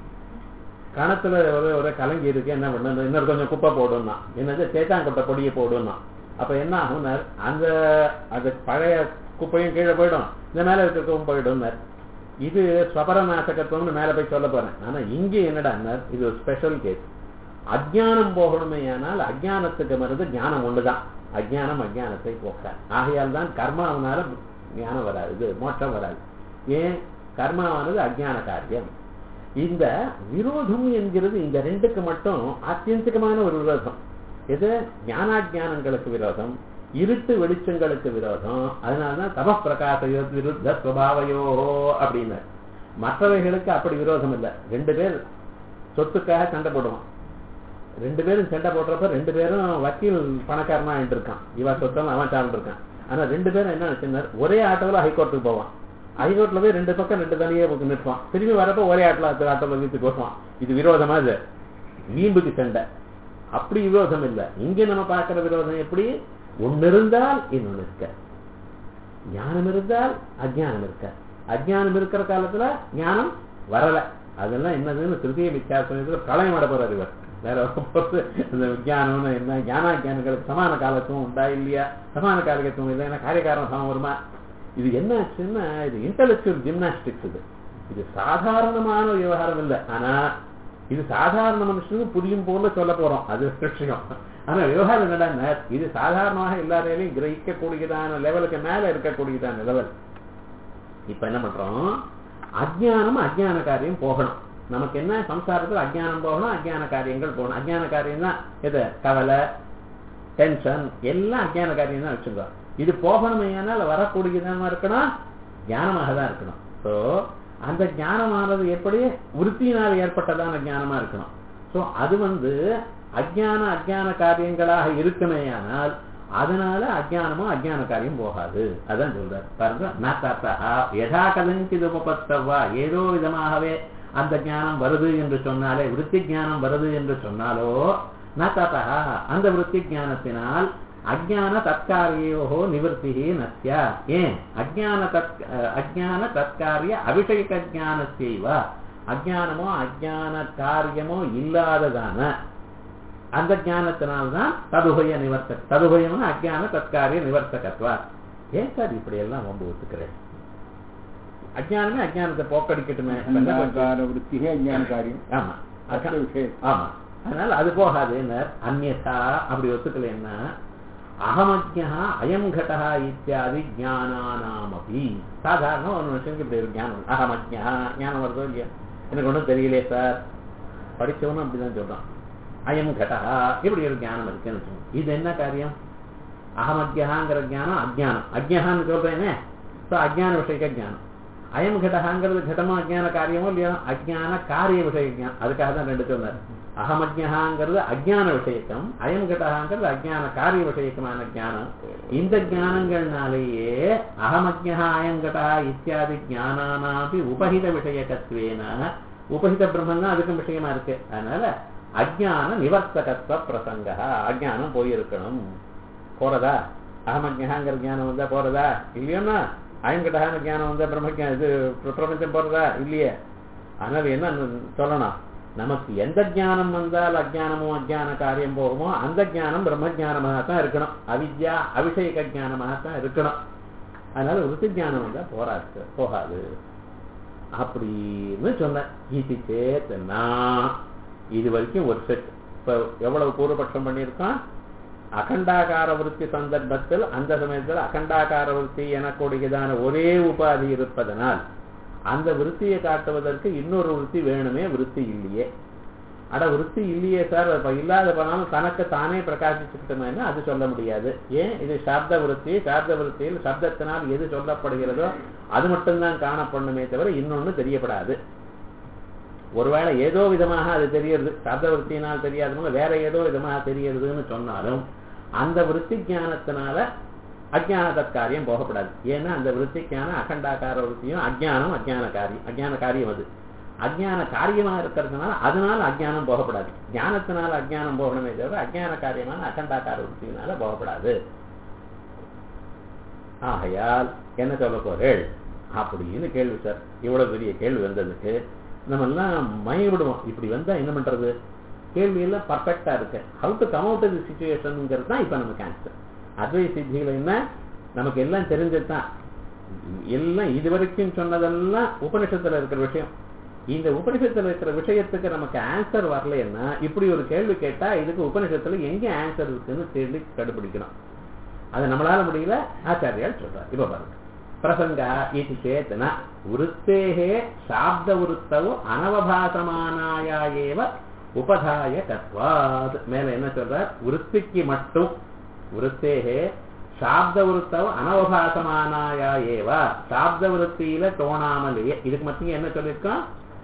கணத்துல ஒரு ஒரு கலங்கி இருக்கு என்ன பண்ணணும் இன்னொரு கொஞ்சம் குப்பை போடும்னா என்னது சேத்தாங்கொட்டை பொடியை போடும்னா அப்ப என்ன ஆகும் அந்த அந்த பழைய குப்பையும் கீழே போயிடும் இந்த மேல இருக்க குப்பை போயிடும் இது ஸ்வபர நாசகத்துவம்னு மேல போய் சொல்ல போறேன் ஆனா இங்கே என்னடா இது ஒரு ஸ்பெஷல் கேஸ் அஜானம் போகணுமே ஆனால் அஜானத்துக்கு மருந்து ஞானம் ஒண்ணுதான் அஜானம் அஜானத்தை போக்க ஆகையால் தான் கர்மாவனால ஞானம் வராது இது மோட்சம் வராது ஏன் கர்மாவானது அஜான காரியம் இந்த விரோதம் என்கிறது இந்த ரெண்டுக்கு மட்டும் ஆத்தியந்திகமான ஒரு விரோதம் எது ஞானாஜானங்களுக்கு விரோதம் இருட்டு வெளிச்சங்களுக்கு விரோதம் அதனாலதான் தப பிரகாசயோ விருத்த சுவாவையோ அப்படின்னு மற்றவைகளுக்கு அப்படி விரோதம் இல்லை ரெண்டு பேர் சொத்துக்காக சண்டை போடுவான் ரெண்டு பேரும் சண்டை போடுறப்ப ரெண்டு பேரும் வக்கீல் பணக்காரனா இருக்கான் இவா சொத்தம் அவன் சார்ந்து இருக்கான் ஆனா ரெண்டு பேரும் என்ன நினைச்சிருந்தார் ஒரே ஆட்டோவில் ஹைகோர்ட்டுக்கு போவான் ஹைகோர்ட்ல போய் ரெண்டு பக்கம் ரெண்டு தனியே நிற்பான் திரும்பி வரப்ப ஒரே ஆட்டில் ஆட்டோவில் வீட்டுக்கு போவான் இது விரோதமா இது வீம்புக்கு சண்டை அப்படி விரோதம் இல்லை இங்க நம்ம பார்க்கிற விரோதம் எப்படி ஒன்னு இருந்தால் இன்னொன்னு இருக்க ஞானம் இருந்தால் அஜானம் இருக்க அஜானம் இருக்கிற காலத்துல ஞானம் வரல அதெல்லாம் என்னதுன்னு திருத்திய வித்தியாசம் பிரளயம் அட போறாரு இவர் வேற பொறுத்து இந்த விஜயானம்னு என்ன ஞானாஜானங்களுக்கு சமான காலத்துவம் உண்டா இல்லையா சமான காலிகத்துவம் இல்லை ஏன்னா காரியகாரணம் சமம் வருமா இது என்ன ஆச்சுன்னா இது இன்டலெக்சுவல் ஜிம்னாஸ்டிக்ஸ் இது இது சாதாரணமான விவகாரம் இல்லை ஆனா இது சாதாரண மனுஷனுக்கு புரியும் போல சொல்ல போறோம் அது விஷயம் ஆனா விவகாரம் என்னடா இது சாதாரணமாக எல்லாரையும் கிரகிக்கக்கூடியதான லெவலுக்கு மேல இருக்கக்கூடியதான லெவல் இப்ப என்ன பண்றோம் அஜ்ஞானம் அஜ்ஞான காரியம் போகணும் நமக்கு என்ன சம்சாரத்தில் அஜ்ஞானம் போகணும் அஜ்ஞான காரியங்கள் போகணும் அஜ்ஞான காரியம் தான் எது கவலை டென்ஷன் எல்லாம் அஜ்ஞான காரியம் தான் வச்சுக்கோ இது போகணுமையானால் வரக்கூடியதாக இருக்கணும் ஞானமாக தான் இருக்கணும் ஸோ அந்த ஞானமானது எப்படி விருத்தியினால் ஏற்பட்டதான ஞானமா இருக்கணும் ஸோ அது வந்து அஜ்ஞான அஜ்ஞான காரியங்களாக இருக்குமேயானால் அதனால அஜ்ஞானமும் அஜ்ஞான காரியம் போகாது அதான் சொல்றார் பாருங்க நாத்தாத்தா யதா கதஞ்சித் உபபத்தவா ஏதோ விதமாகவே அந்த ஞானம் வருது என்று சொன்னாலே விருத்தி ஞானம் வருது என்று சொன்னாலோ நாத்தாத்தா அந்த விருத்தி ஞானத்தினால் அஜான தற்காரியோ நிவர்த்தி நஸ்யா ஏன் அஜான தத் அஜான தற்காரிய அபிஷேக ஜானத்தைவ அஜானமோ அஜான காரியமோ இல்லாததான அந்த ஞானத்தினால்தான் ததுபய நிவர்த்த ததுபயம்னு அஜான தற்காரிய நிவர்த்தகத்வா ஏன் சார் இப்படி எல்லாம் ரொம்ப ஒத்துக்கிறேன் அஜானமே அஜானத்தை போக்கடிக்கட்டுமே விற்த்திகே அஜான காரியம் ஆமா அர்த்த விஷயம் ஆமா அதனால அது போகாது அந்நா அப்படி ஒத்துக்கலைன்னா அகமஜா அயம் கடா இத்தியாதி ஜானானாமபி சாதாரண ஒரு மனுஷனுக்கு இப்படி ஒரு ஞானம் அகமஜா ஞானம் வருதோ இல்லையா எனக்கு ஒன்றும் தெரியலையே சார் படிச்சவனும் அப்படிதான் சொல்றான் அயம் கடா இப்படி ஒரு ஞானம் இருக்குன்னு சொல்லுவோம் இது என்ன காரியம் அகமத்யாங்கிற ஞானம் அஜ்ஞானம் அஜ்ஞான்னு சொல்றேனே ஸோ அஜ்ஞான விஷயக்க ஞானம் அயம் கடகாங்கிறது கடமோ அஜ்ஞான காரியமோ இல்லையோ அஜ்ஞான காரிய விஷய ஞானம் அதுக்காக தான் ரெண்டு சொன்னார் அகமஜ்யகாங்கிறது அஜ்ஞான விஷயக்கம் அயம் கடகாங்கிறது அஜ்ஞான காரிய விஷயக்கமான ஞானம் இந்த ஞானங்கள்னாலேயே அகமஜ்யா அயங்கடா இத்தியாதி ஞானானாபி உபஹித விஷயக்கத்வேன உபஹித பிரம்மன் தான் அதுக்கும் விஷயமா இருக்கு அதனால அஜ்ஞான நிவர்த்தகத்துவ பிரசங்க அஜ்ஞானம் போயிருக்கணும் போறதா அகமஜ்யகாங்கிற ஞானம் வந்தா போறதா இல்லையோன்னா அயங்கடான ஞானம் வந்தா பிரம்ம இது பிரபஞ்சம் போறதா இல்லையே அதனால என்ன சொல்லணும் நமக்கு எந்த ஞானம் வந்தால் அஜானமோ அஜான காரியம் போகுமோ அந்த ஞானம் பிரம்ம ஜானமாக தான் இருக்கணும் அவித்யா அபிஷேக ஜானமாக தான் இருக்கணும் அதனால விருத்தி ஞானம் வந்தா போராது போகாது அப்படின்னு சொன்னேன் இது சேத்தனா இது வரைக்கும் ஒரு செட் இப்ப எவ்வளவு பூர்வபட்சம் பண்ணியிருக்கான் அகண்டாகார விருத்தி சந்தர்ப்பத்தில் அந்த சமயத்தில் அகண்டாகார விருத்தி எனக்கூடியதான ஒரே உபாதி இருப்பதனால் அந்த விருத்தியை காட்டுவதற்கு இன்னொரு விருத்தி வேணுமே விருத்தி இல்லையே அட விருத்தி இல்லையே சார் அப்ப இல்லாத போனாலும் தனக்கு தானே பிரகாசிச்சுக்கிட்டோம்னா அது சொல்ல முடியாது ஏன் இது சாப்த விருத்தி சாப்த விருத்தியில் சப்தத்தினால் எது சொல்லப்படுகிறதோ அது மட்டும்தான் காணப்படணுமே தவிர இன்னொன்னு தெரியப்படாது ஒருவேளை ஏதோ விதமாக அது தெரியறது சப்த விருத்தியினால் தெரியாதவங்க வேற ஏதோ விதமாக தெரியறதுன்னு சொன்னாலும் அந்த விருத்தி ஞானத்தினால அஜான தற்காரியம் போகப்படாது ஏன்னா அந்த விருத்தி ஞானம் அகண்டாக்கார விருத்தியும் அஜ்ஞானம் அஜ்ஞான காரியம் அஜ்ஞான காரியம் அது அஜ்ஞான காரியமா இருக்கிறதுனால அதனால அஜ்ஞானம் போகப்படாது ஞானத்தினால அஜ்ஞானம் போகணுமே தவிர அஜ்ஞான காரியமான அகண்டாக்கார விருத்தியினால போகப்படாது ஆகையால் என்ன சொல்ல போறேள் அப்படின்னு கேள்வி சார் இவ்வளவு பெரிய கேள்வி வந்ததுக்கு நம்ம எல்லாம் மய விடுவோம் இப்படி வந்தா என்ன பண்றது கேள்வி எல்லாம் பர்ஃபெக்டா இருக்கு how to come out the சுச்சுவேஷனுங்கிறது தான் இப்ப நமக்கு ஆன்சர் அத்வை சித்திகள் என்ன நமக்கு எல்லாம் தெரிஞ்சதுதான் எல்லாம் இதுவரைக்கும் சொன்னதெல்லாம் உபனிஷத்துல இருக்கிற விஷயம் இந்த உபனிஷத்துல இருக்கிற விஷயத்துக்கு நமக்கு ஆன்சர் வரலன்னா இப்படி ஒரு கேள்வி கேட்டா இதுக்கு உபனிஷத்துல எங்க ஆன்சர் இருக்குன்னு தேடி கண்டுபிடிக்கணும் அது நம்மளால முடியல ஆச்சாரியால் சொல்றார் இப்ப பாருங்க பிரசங்கா இது சேத்தன விருத்தேகே சாப்த விருத்தவு அனவபாசமானாயா ஏவ உபதாய கத்வாத் மேல என்ன சொல்றார் விருத்திக்கு மட்டும் விருத்தேகே சாப்த விருத்தவு அனவபாசமானாயா ஏவ சாப்த விருத்தியில தோணாமலேயே இதுக்கு மத்திய என்ன சொல்லியிருக்கோம்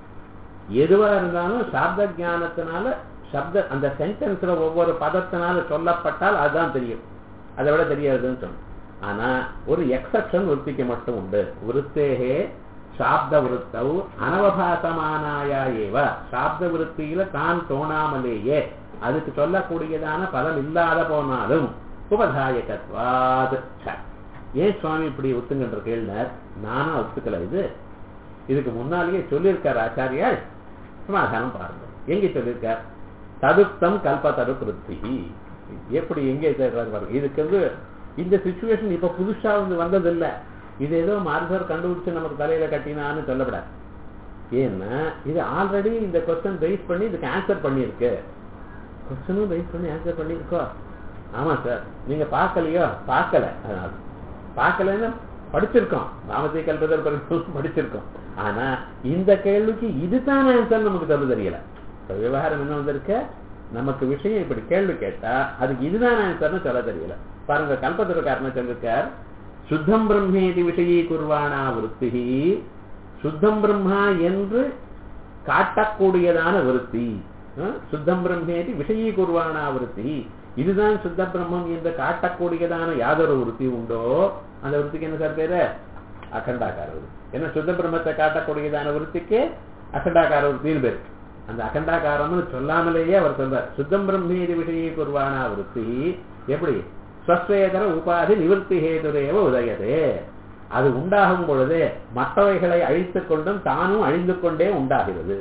எதுவா இருந்தாலும் சாப்த ஞானத்தினால சப்த அந்த சென்டென்ஸ்ல ஒவ்வொரு பதத்தினால சொல்லப்பட்டால் அதுதான் தெரியும் அதை விட தெரியாதுன்னு சொன்னோம் ஆனா ஒரு எக்ஸப்ஷன் விருத்திக்கு மட்டும் உண்டு விருத்தேகே சாப்த விருத்தவு அனவபாசமானாயா ஏவ சாப்த விருத்தியில தான் தோணாமலேயே அதுக்கு சொல்லக்கூடியதான பலன் இல்லாத போனாலும் உபதாயகத்வாது ஏன் சுவாமி இப்படி ஒத்துங்கன்ற கேள்னர் நானும் ஒத்துக்கல இது இதுக்கு முன்னாலேயே சொல்லியிருக்கார் ஆச்சாரியால் சமாதானம் பாருங்க எங்க சொல்லியிருக்கார் ததுப்தம் கல்பதரு கிருத்தி எப்படி எங்கே பாருங்க இதுக்கு வந்து இந்த சுச்சுவேஷன் இப்ப புதுசா வந்து வந்ததில்ல இது ஏதோ மார்கர் கண்டுபிடிச்சு நமக்கு தலையில கட்டினான்னு சொல்லப்படாது ஏன்னா இது ஆல்ரெடி இந்த கொஸ்டின் ரைஸ் பண்ணி இதுக்கு ஆன்சர் பண்ணியிருக்கு கொஸ்டினும் ரைஸ் பண்ணி ஆன்சர் பண்ணியிருக்கோ ஆமா சார் நீங்க பார்க்கலையோ பார்க்கல அதனால பார்க்கலன்னா படிச்சிருக்கோம் ராமத்தை கல்பதர் படிச்சிருக்கோம் ஆனா இந்த கேள்விக்கு இதுதான் ஆன்சர் நமக்கு சொல்ல தெரியல விவகாரம் என்ன வந்திருக்க நமக்கு விஷயம் இப்படி கேள்வி கேட்டா அதுக்கு இதுதான் ஆன்சர்னு சொல்ல தெரியல பாருங்க கல்பத்திரக்காரன சொல்லிருக்கார் சுத்தம் பிரம்மேதி விஷயீ குர்வானா விருத்தி சுத்தம் பிரம்மா என்று காட்டக்கூடியதான விருத்தி சுத்தம் பிரம்மேதி விஷயீ குர்வானா விருத்தி இதுதான் சுத்த பிரம்மம் என்று காட்டக்கூடியதான யாதொரு விருத்தி உண்டோ அந்த விருத்திக்கு என்ன சார் பேரு அகண்டாக்கார விருத்தி என்ன சுத்த பிரம்மத்தை காட்டக்கூடியதான விருத்திக்கு அகண்டாக்கார விருத்தின்னு பேரு அந்த அகண்டாகாரம்னு சொல்லாமலேயே அவர் சொல்றார் சுத்தம் பிரம்மேதி விஷயீ குர்வானா விருத்தி எப்படி ஸ்வஸ்வேதர உபாதி நிவர்த்தி ஹேதுரேவ உதயதே அது உண்டாகும் பொழுது மற்றவைகளை அழித்துக் கொண்டும் தானும் அழிந்து கொண்டே உண்டாகிறது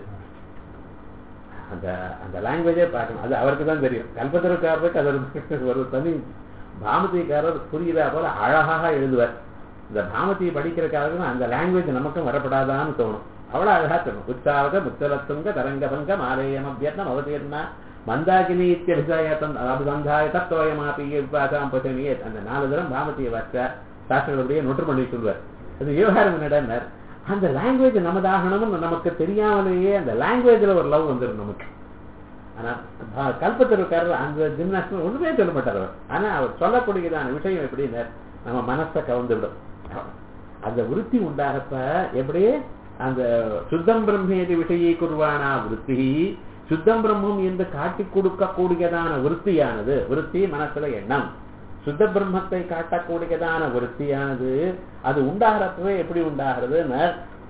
அந்த அந்த லாங்குவேஜே பார்க்கணும் அது அவருக்கு தான் தெரியும் கல்பத்தருக்காரருக்கு அது ஒரு தனி பாமதிக்காரர் புரியுதா போல அழகாக எழுதுவார் இந்த பாமதியை படிக்கிறக்காரருக்கு அந்த லாங்குவேஜ் நமக்கும் வரப்படாதான்னு தோணும் அவ்வளவு அழகா தோணும் உற்சாக முத்தலத்துங்க தரங்கபங்க மாலேயம் அபியர்ணம் அவதீர்ணா மந்தாகினி இத்தியபிசாயத்தம் அபிசந்தாய தத்துவயமாபி விபாசாம் பசனியே அந்த நாலு தரம் பாமதியை வச்சார் சாஸ்திரங்களுடைய நொற்று பண்ணி சொல்வார் அது விவகாரம் நடனர் அந்த லாங்குவேஜ் நமதாகணும்னு நமக்கு தெரியாமலேயே அந்த லாங்குவேஜ்ல ஒரு லவ் வந்துடும் நமக்கு ஆனா கல்பத்திருக்காரர் அந்த ஜிம்னாஸ்டிக் ஒண்ணுமே சொல்ல மாட்டார் அவர் ஆனா அவர் சொல்லக்கூடியதான விஷயம் எப்படின்னு நம்ம மனசை கவுந்து விடும் அந்த விருத்தி உண்டாகப்ப எப்படி அந்த சுத்தம் பிரம்மேதி விஷயை குருவானா விருத்தி சுத்தம் பிரம்மம் என்று காட்டி கொடுக்கக்கூடியதான விருத்தியானது விருத்தி மனசுல எண்ணம் சுத்த பிரம்மத்தை காட்டக்கூடியதான விருத்தியானது அது உண்டாகிறப்பவே எப்படி உண்டாகிறதுன்னு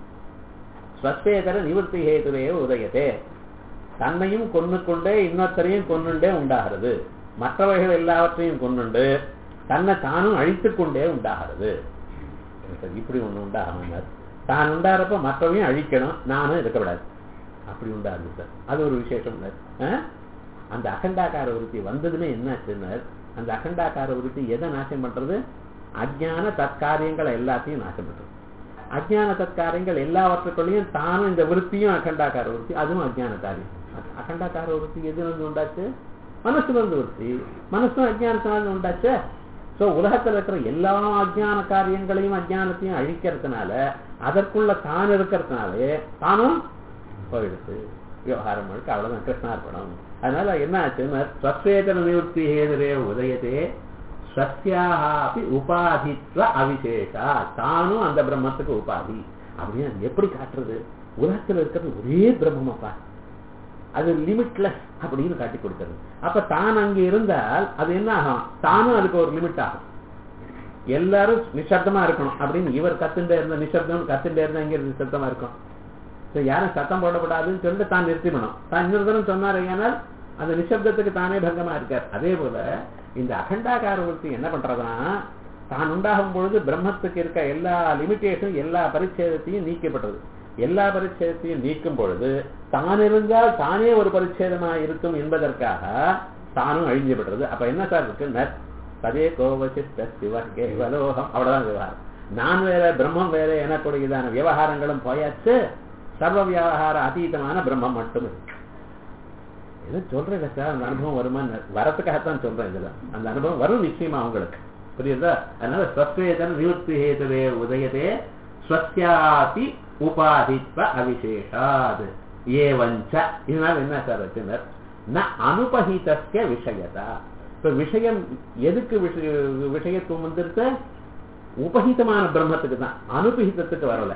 ஸ்வஸ்தேதர நிவர்த்தி ஹேதுவே உதயத்தே தன்னையும் கொண்டு கொண்டே இன்னொருத்தரையும் கொண்டுண்டே உண்டாகிறது மற்றவைகள் எல்லாவற்றையும் கொண்டுண்டு தன்னை தானும் அழித்துக் கொண்டே உண்டாகிறது இப்படி ஒண்ணு உண்டாகணும் தான் உண்டாகிறப்ப மற்றவையும் அழிக்கணும் நானும் இருக்கக்கூடாது அப்படி உண்டாகுது சார் அது ஒரு விசேஷம் அந்த அகண்டாக்கார விருத்தி வந்ததுமே என்னாச்சுன்னு அந்த அகண்டாக்கார விருத்தி எதை நாசம் பண்றது அஜ்ஞான தற்காரியங்களை எல்லாத்தையும் நாசம் பண்றது அஜ்ஞான தற்காரியங்கள் எல்லாவற்றுக்குள்ளேயும் தானும் இந்த விருத்தியும் அகண்டாக்கார விருத்தி அதுவும் அஜ்ஞான காரியம் அகண்டாக்கார விருத்தி எது வந்து உண்டாச்சு மனசுல இருந்து விருத்தி மனசும் அஜ்ஞானத்தினால உண்டாச்சே சோ உலகத்துல இருக்கிற எல்லா அஜ்ஞான காரியங்களையும் அஜ்ஞானத்தையும் அழிக்கிறதுனால அதற்குள்ள தான் இருக்கிறதுனாலே தானும் போயிடுது விவகாரம் முழுக்க அவ்வளவுதான் கிருஷ்ணார்ப்பணம் அதனால என்ன ஆச்சுன்னா ஸ்வஸ்வேதன நிவர்த்தி ஹேதுரே உதயத்தே சத்யாஹாபி உபாதித்வ அவிசேஷா தானும் அந்த பிரம்மத்துக்கு உபாதி அப்படின்னு அது எப்படி காட்டுறது உலகத்துல இருக்கிறது ஒரே பிரம்மமாப்பா அது லிமிட்லெஸ் அப்படின்னு காட்டி கொடுக்கிறது அப்ப தான் அங்க இருந்தால் அது என்ன ஆகும் தானும் அதுக்கு ஒரு லிமிட் ஆகும் எல்லாரும் நிசப்தமா இருக்கணும் அப்படின்னு இவர் கத்துட்டே இருந்த நிசப்தம் கத்துட்டே இருந்தா இங்க நிசப்தமா இருக்கும் சரி, யாரும் சத்தம் போடக்கூடாதுன்னு சொல்லிட்டு தான் நிறுத்திக்கணும் தான் இன்னொரு தரம் சொன்னார் ஏனால் அந்த நிசப்தத்துக்கு தானே பங்கமா இருக்கார் அதே போல இந்த அகண்டாகார விருத்தி என்ன பண்றதுன்னா தான் உண்டாகும் பொழுது பிரம்மத்துக்கு இருக்க எல்லா லிமிட்டேஷனும் எல்லா பரிச்சேதத்தையும் நீக்கப்படுறது எல்லா பரிச்சேதத்தையும் நீக்கும் பொழுது தான் இருந்தால் தானே ஒரு பரிச்சேதமா இருக்கும் என்பதற்காக தானும் அழிஞ்சப்படுறது அப்ப என்ன சார் இருக்கு நத் ததே கோவசித்த சிவ கேவலோகம் அவ்வளவுதான் விவகாரம் நான் வேற பிரம்மம் வேற எனக்கூடியதான விவகாரங்களும் போயாச்சு சர்வ விவகார அதீதமான பிரம்மம் மட்டும் இருக்கு எது சொல்றேன் சார் அந்த அனுபவம் வருமா வரத்துக்காகத்தான் சொல்றேன் இதுல அந்த அனுபவம் வரும் நிச்சயமா உங்களுக்கு புரியுதா அதனால ஸ்வஸ்வேதன் நிவர்த்தி ஹேதுவே உதயதே ஸ்வஸ்யாபி உபாதித்வ அவிசேஷாத் ஏவஞ்ச இதனால என்ன சார் வச்சுனர் ந அனுபகிதஸ்ய விஷயதா இப்ப விஷயம் எதுக்கு விஷய விஷயத்துவம் வந்துருத்த உபகிதமான பிரம்மத்துக்கு தான் அனுபகிதத்துக்கு வரல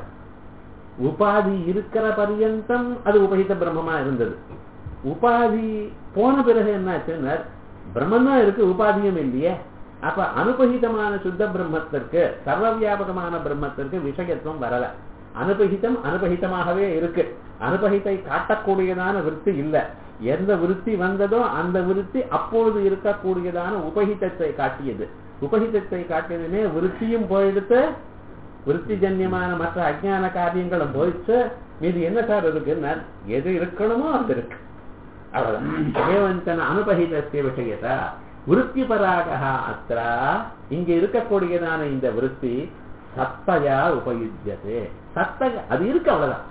உபாதி இருக்கிற பரியந்தம் அது உபகித பிரம்மமா இருந்தது உபாதி போன பிறகு என்னாச்சுன்னா பிரம்மன் தான் இருக்கு உபாதியும் இல்லையே அப்ப அனுபகிதமான சுத்த பிரம்மத்திற்கு சர்வ வியாபகமான பிரம்மத்திற்கு விஷயத்துவம் வரல அனுபகிதம் அனுபகிதமாகவே இருக்கு அனுபகித்தை காட்டக்கூடியதான விருத்தி இல்ல எந்த விருத்தி வந்ததோ அந்த விருத்தி அப்பொழுது இருக்கக்கூடியதான உபகிதத்தை காட்டியது உபகிதத்தை காட்டியதுமே விருத்தியும் போயிடுத்து விருத்திஜன்யமான மற்ற அஜ்ஞான காரியங்களும் போயிடுச்சு மீது என்ன சார் இருக்குன்னா எது இருக்கணுமோ அது இருக்கு அவ்வளவுதான் ஏவஞ்சன அனுபகிதத்திய விஷயத்தா விருத்தி பராக அத்திர இங்க இருக்கக்கூடியதான இந்த விருத்தி சத்தயா உபயுஜ்யதே சத்தக அது இருக்கு அவ்வளவுதான்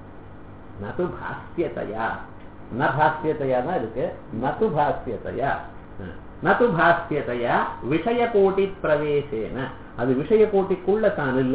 நது பாஸ்யத்தையா ந பாஸ்யத்தையா தான் இருக்கு நது பாஸ்யத்தையா நது பாஸ்யத்தையா விஷய கோட்டி பிரவேசேன அது விஷய கோட்டிக்குள்ள தான் இல்ல